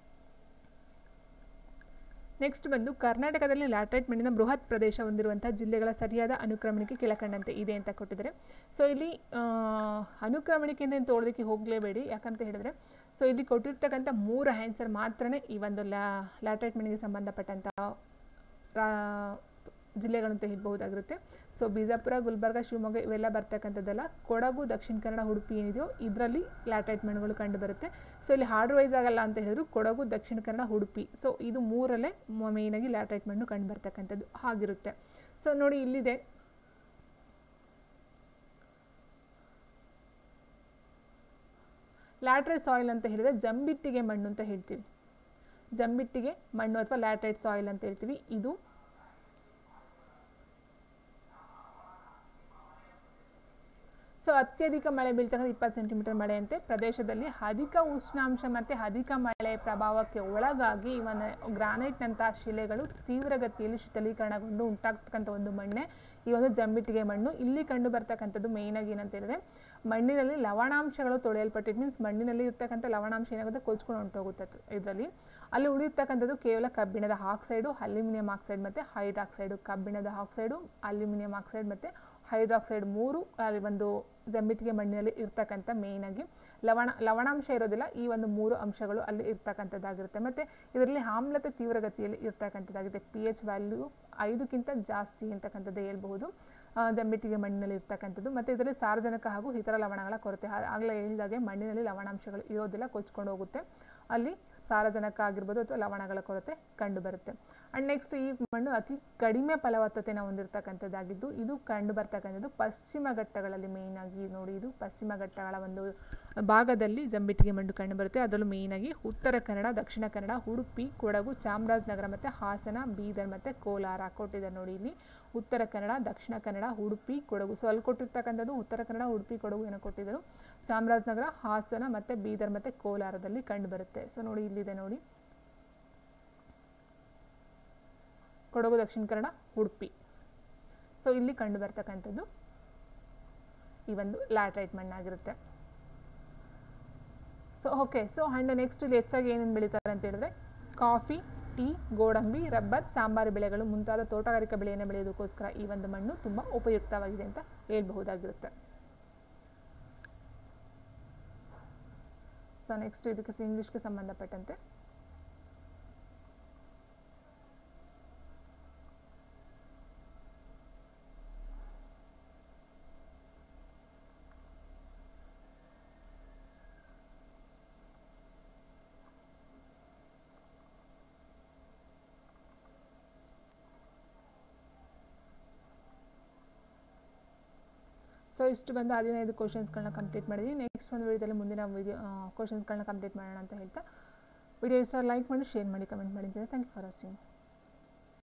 ನೆಕ್ಸ್ಟ್ ಬಂದು ಕರ್ನಾಟಕದಲ್ಲಿ ಲ್ಯಾಟ್ರೈಟ್ ಮಣ್ಣಿನ ಬೃಹತ್ ಪ್ರದೇಶ ಹೊಂದಿರುವಂತಹ ಜಿಲ್ಲೆಗಳ ಸರಿಯಾದ ಅನುಕ್ರಮಣಿಕೆ ಕೆಳಕಂಡಂತೆ ಇದೆ ಅಂತ ಕೊಟ್ಟಿದ್ದಾರೆ ಸೊ ಇಲ್ಲಿ ಆ, ಅನುಕ್ರಮಣಿಕೆಯಿಂದ ಏನು ತೋಳೋದಕ್ಕೆ ಹೋಗಲೇಬೇಡಿ ಯಾಕಂತ ಹೇಳಿದ್ರೆ ಸೊ ಇಲ್ಲಿ ಕೊಟ್ಟಿರ್ತಕ್ಕಂಥ ಮೂರು ಆನ್ಸರ್ ಮಾತ್ರನೇ ಈ ಒಂದು ಲ್ಯಾ ಲ್ಯಾಟ್ರೈಟ್ ಮಣ್ಣಿಗೆ ಸಂಬಂಧಪಟ್ಟಂಥ ರಾ- ಜಿಲ್ಲೆಗಳು ಅಂತ ಹೇಳ್ಬಹುದಾಗಿರುತ್ತೆ ಸೊ ಬಿಜಾಪುರ ಗುಲ್ಬರ್ಗ ಶಿವಮೊಗ್ಗ ಇವೆಲ್ಲ ಬರ್ತಕ್ಕಂಥದ್ದೆಲ್ಲ ಕೊಡಗು ದಕ್ಷಿಣ ಕನ್ನಡ ಉಡುಪಿ ಏನಿದೆಯೋ ಇದರಲ್ಲಿ ಲ್ಯಾಟ್ರೈಟ್ ಮಣ್ಣುಗಳು ಕಂಡು ಬರುತ್ತೆ ಸೊ ಇಲ್ಲಿ ಹಾರ್ಡ್ ವೈಸ್ ಆಗಲ್ಲ ಅಂತ ಹೇಳಿದ್ರು ಕೊಡಗು ದಕ್ಷಿಣ ಕನ್ನಡ ಉಡುಪಿ ಸೊ ಇದು ಮೂರಲ್ಲೇ ಮೇಯ್ನಾಗಿ ಲ್ಯಾಟ್ರೈಟ್ ಮಣ್ಣು ಕಂಡು ಬರ್ತಕ್ಕಂಥದ್ದು ಆಗಿರುತ್ತೆ ಸೊ ನೋಡಿ ಇಲ್ಲಿದೆ ಲ್ಯಾಟ್ರೈಟ್ ಸಾಯಿಲ್ ಅಂತ ಹೇಳಿದ್ರೆ ಜಂಬಿಟ್ಟಿಗೆ ಮಣ್ಣು ಅಂತ ಹೇಳ್ತೀವಿ ಜಂಬಿಟ್ಟಿಗೆ ಮಣ್ಣು ಅಥವಾ ಲ್ಯಾಟ್ರೈಟ್ ಸಾಯಿಲ್ ಅಂತ ಹೇಳ್ತೀವಿ ಇದು ಸೊ ಅತ್ಯಧಿಕ ಮಳೆ ಬೀಳ್ತಕ್ಕಂಥ ಇಪ್ಪತ್ತು ಸೆಂಟಿಮೀಟರ್ ಮಳೆಯಂತೆ ಪ್ರದೇಶದಲ್ಲಿ ಅಧಿಕ ಉಷ್ಣಾಂಶ ಮತ್ತು ಅಧಿಕ ಮಳೆ ಪ್ರಭಾವಕ್ಕೆ ಒಳಗಾಗಿ ಇವನ ಗ್ರಾನೈಟ್ನಂತಹ ಶಿಲೆಗಳು ತೀವ್ರಗತಿಯಲ್ಲಿ ಶೀತಲೀಕರಣಗೊಂಡು ಉಂಟಾಗ್ತಕ್ಕಂಥ ಒಂದು ಮಣ್ಣೆ ಈ ಒಂದು ಜಂಬಿಟ್ಟಿಗೆ ಮಣ್ಣು ಇಲ್ಲಿ ಕಂಡು ಬರ್ತಕ್ಕಂಥದ್ದು ಮೇಯ್ನಾಗಿ ಏನಂತ ಹೇಳಿದ್ರೆ ಮಣ್ಣಿನಲ್ಲಿ ಲವಣಾಂಶಗಳು ತೊಳೆಯಲ್ಪಟ್ಟು ಇಟ್ ಮೀನ್ಸ್ ಮಣ್ಣಿನಲ್ಲಿ ಇರ್ತಕ್ಕಂಥ ಲವಣಾಂಶ ಏನಾಗುತ್ತೆ ಕೊಚ್ಕೊಂಡು ಹೊಂಟೋಗುತ್ತೆ ಇದರಲ್ಲಿ ಅಲ್ಲಿ ಉಳಿರ್ತಕ್ಕಂಥದ್ದು ಕೇವಲ ಕಬ್ಬಿಣದ ಆಕ್ಸೈಡು ಅಲ್ಯೂಮಿನಿಯಂ ಆಕ್ಸೈಡ್ ಮತ್ತು ಹೈಡ್ರಾಕ್ಸೈಡು ಕಬ್ಬಿಣದ ಆಕ್ಸೈಡು ಅಲ್ಯೂಮಿನಿಯಂ ಆಕ್ಸೈಡ್ ಮತ್ತು ಹೈಡ್ರಾಕ್ಸೈಡ್ ಮೂರು ಅಲ್ಲಿ ಒಂದು ಜಮ್ಮಿಟ್ಟಿಗೆ ಮಣ್ಣಿನಲ್ಲಿ ಇರ್ತಕ್ಕಂಥ ಮೇಯ್ನಾಗಿ ಲವಣ ಲವಣಾಂಶ ಇರೋದಿಲ್ಲ ಈ ಒಂದು ಮೂರು ಅಂಶಗಳು ಅಲ್ಲಿ ಇರ್ತಕ್ಕಂಥದ್ದಾಗಿರುತ್ತೆ ಮತ್ತು ಇದರಲ್ಲಿ ಆಮ್ಲತೆ ತೀವ್ರಗತಿಯಲ್ಲಿ ಇರ್ತಕ್ಕಂಥದ್ದಾಗಿದೆ ಪಿ ಎಚ್ ವ್ಯಾಲ್ಯೂ ಐದಕ್ಕಿಂತ ಜಾಸ್ತಿ ಅಂತಕ್ಕಂಥದ್ದು ಹೇಳ್ಬಹುದು ಆ, ಜಮ್ಮಿಟ್ಟಿಗೆ ಮಣ್ಣಿನಲ್ಲಿ ಇರ್ತಕ್ಕಂಥದ್ದು ಮತ್ತು ಇದರಲ್ಲಿ ಸಾರಜನಕ ಹಾಗೂ ಇತರ ಲವಣಗಳ ಕೊರತೆ ಆ- ಆಗಲೇ ಹೇಳಿದಾಗೆ ಮಣ್ಣಿನಲ್ಲಿ ಲವಣಾಂಶಗಳು ಇರೋದಿಲ್ಲ ಕೊಚ್ಕೊಂಡು ಹೋಗುತ್ತೆ ಅಲ್ಲಿ ಸಾರಜನಕ ಆಗಿರ್ಬೋದು ಅಥವಾ ಲವಣಗಳ ಕೊರತೆ ಕಂಡು ಬರುತ್ತೆ ಆ್ಯಂಡ್ ನೆಕ್ಸ್ಟ್ ಈ ಮಣ್ಣು ಅತಿ ಕಡಿಮೆ ಫಲವತ್ತತೆನ ಹೊಂದಿರತಕ್ಕಂಥದ್ದಾಗಿದ್ದು ಇದು ಕಂಡು ಬರ್ತಕ್ಕಂಥದ್ದು ಪಶ್ಚಿಮ ಘಟ್ಟಗಳಲ್ಲಿ ಮೇಯ್ನ್ ಆಗಿ ನೋಡಿ ಇದು ಪಶ್ಚಿಮ ಘಟ್ಟಗಳ ಒಂದು ಭಾಗದಲ್ಲಿ ಜಂಬಿಟ್ಟಿಗೆ ಮಣ್ಣು ಕಂಡು ಬರುತ್ತೆ ಅದರಲ್ಲೂ ಮೇಯ್ನಾಗಿ ಉತ್ತರ ಕನ್ನಡ ದಕ್ಷಿಣ ಕನ್ನಡ ಉಡುಪಿ ಕೊಡಗು ಚಾಮರಾಜನಗರ ಮತ್ತು ಹಾಸನ ಬೀದರ್ ಮತ್ತು ಕೋಲಾರ ಕೊಟ್ಟಿದ್ದಾರೆ ನೋಡಿ ಇಲ್ಲಿ ಉತ್ತರ ಕನ್ನಡ ದಕ್ಷಿಣ ಕನ್ನಡ ಉಡುಪಿ ಕೊಡಗು ಸೊ ಅಲ್ಲಿ ಕೊಟ್ಟಿರ್ತಕ್ಕಂಥದ್ದು ಉತ್ತರ ಕನ್ನಡ ಉಡುಪಿ ಕೊಡಗು ಏನೋ ಕೊಟ್ಟಿದ್ದರು ಚಾಮರಾಜನಗರ ಹಾಸನ ಮತ್ತು ಬೀದರ್ ಮತ್ತು ಕೋಲಾರದಲ್ಲಿ ಕಂಡು ಬರುತ್ತೆ ಸೊ ನೋಡಿ ಇಲ್ಲಿದೆ ನೋಡಿ ಕೊಡಗು ದಕ್ಷಿಣ ಕನ್ನಡ ಉಡುಪಿ ಸೊ ಇಲ್ಲಿ ಕಂಡು ಬರ್ತಕ್ಕಂಥದ್ದು ಈ ಒಂದು ಲ್ಯಾಟ್ರೈಟ್ ಮಣ್ಣಾಗಿರುತ್ತೆ so okay so and next ಇಲ್ಲಿ ಹೆಚ್ಚಾಗಿ ಏನೇನು ಬೆಳೀತಾರೆ ಅಂತ ಹೇಳಿದ್ರೆ ಕಾಫಿ ಟೀ ಗೋಡಂಬಿ ರಬ್ಬರ್ ಸಾಂಬಾರು ಬೆಳೆಗಳು ಮುಂತಾದ ತೋಟಗಾರಿಕಾ ಬೆಳೆಯನ್ನು ಬೆಳೆಯೋದಕ್ಕೋಸ್ಕರ ಈ ಒಂದು ಮಣ್ಣು ತುಂಬ ಉಪಯುಕ್ತವಾಗಿದೆ ಅಂತ ಹೇಳ್ಬಹುದಾಗಿರುತ್ತೆ ಸೊ ನೆಕ್ಸ್ಟ್ ಇದಕ್ಕೆ ಇಂಗ್ಲೀಷ್ಗೆ ಸಂಬಂಧಪಟ್ಟಂತೆ ಸೊ ಇಷ್ಟು ಬಂದು ಹದಿನೈದು ಕ್ವಶನ್ಸ್ಗಳನ್ನ ಕಂಪ್ಲೀಟ್ ಮಾಡಿದ್ವಿ ನೆಕ್ಸ್ಟ್ ಒಂದು ವಿಡಿಯೋದಲ್ಲಿ ಮುಂದಿನ ವಿಡಿಯೋ ಕ್ವಶನ್ಸ್ಗಳನ್ನ ಕಂಪ್ಲೀಟ್ ಮಾಡೋಣ ಅಂತ ಹೇಳ್ತಾ ವಿಡಿಯೋ ಇಷ್ಟ ಲೈಕ್ ಮಾಡಿ ಶೇರ್ ಮಾಡಿ ಕಮೆಂಟ್ ಮಾಡಿ ಥ್ಯಾಂಕ್ ಯು ಫಾರ್ ವಾಚಿಂಗ್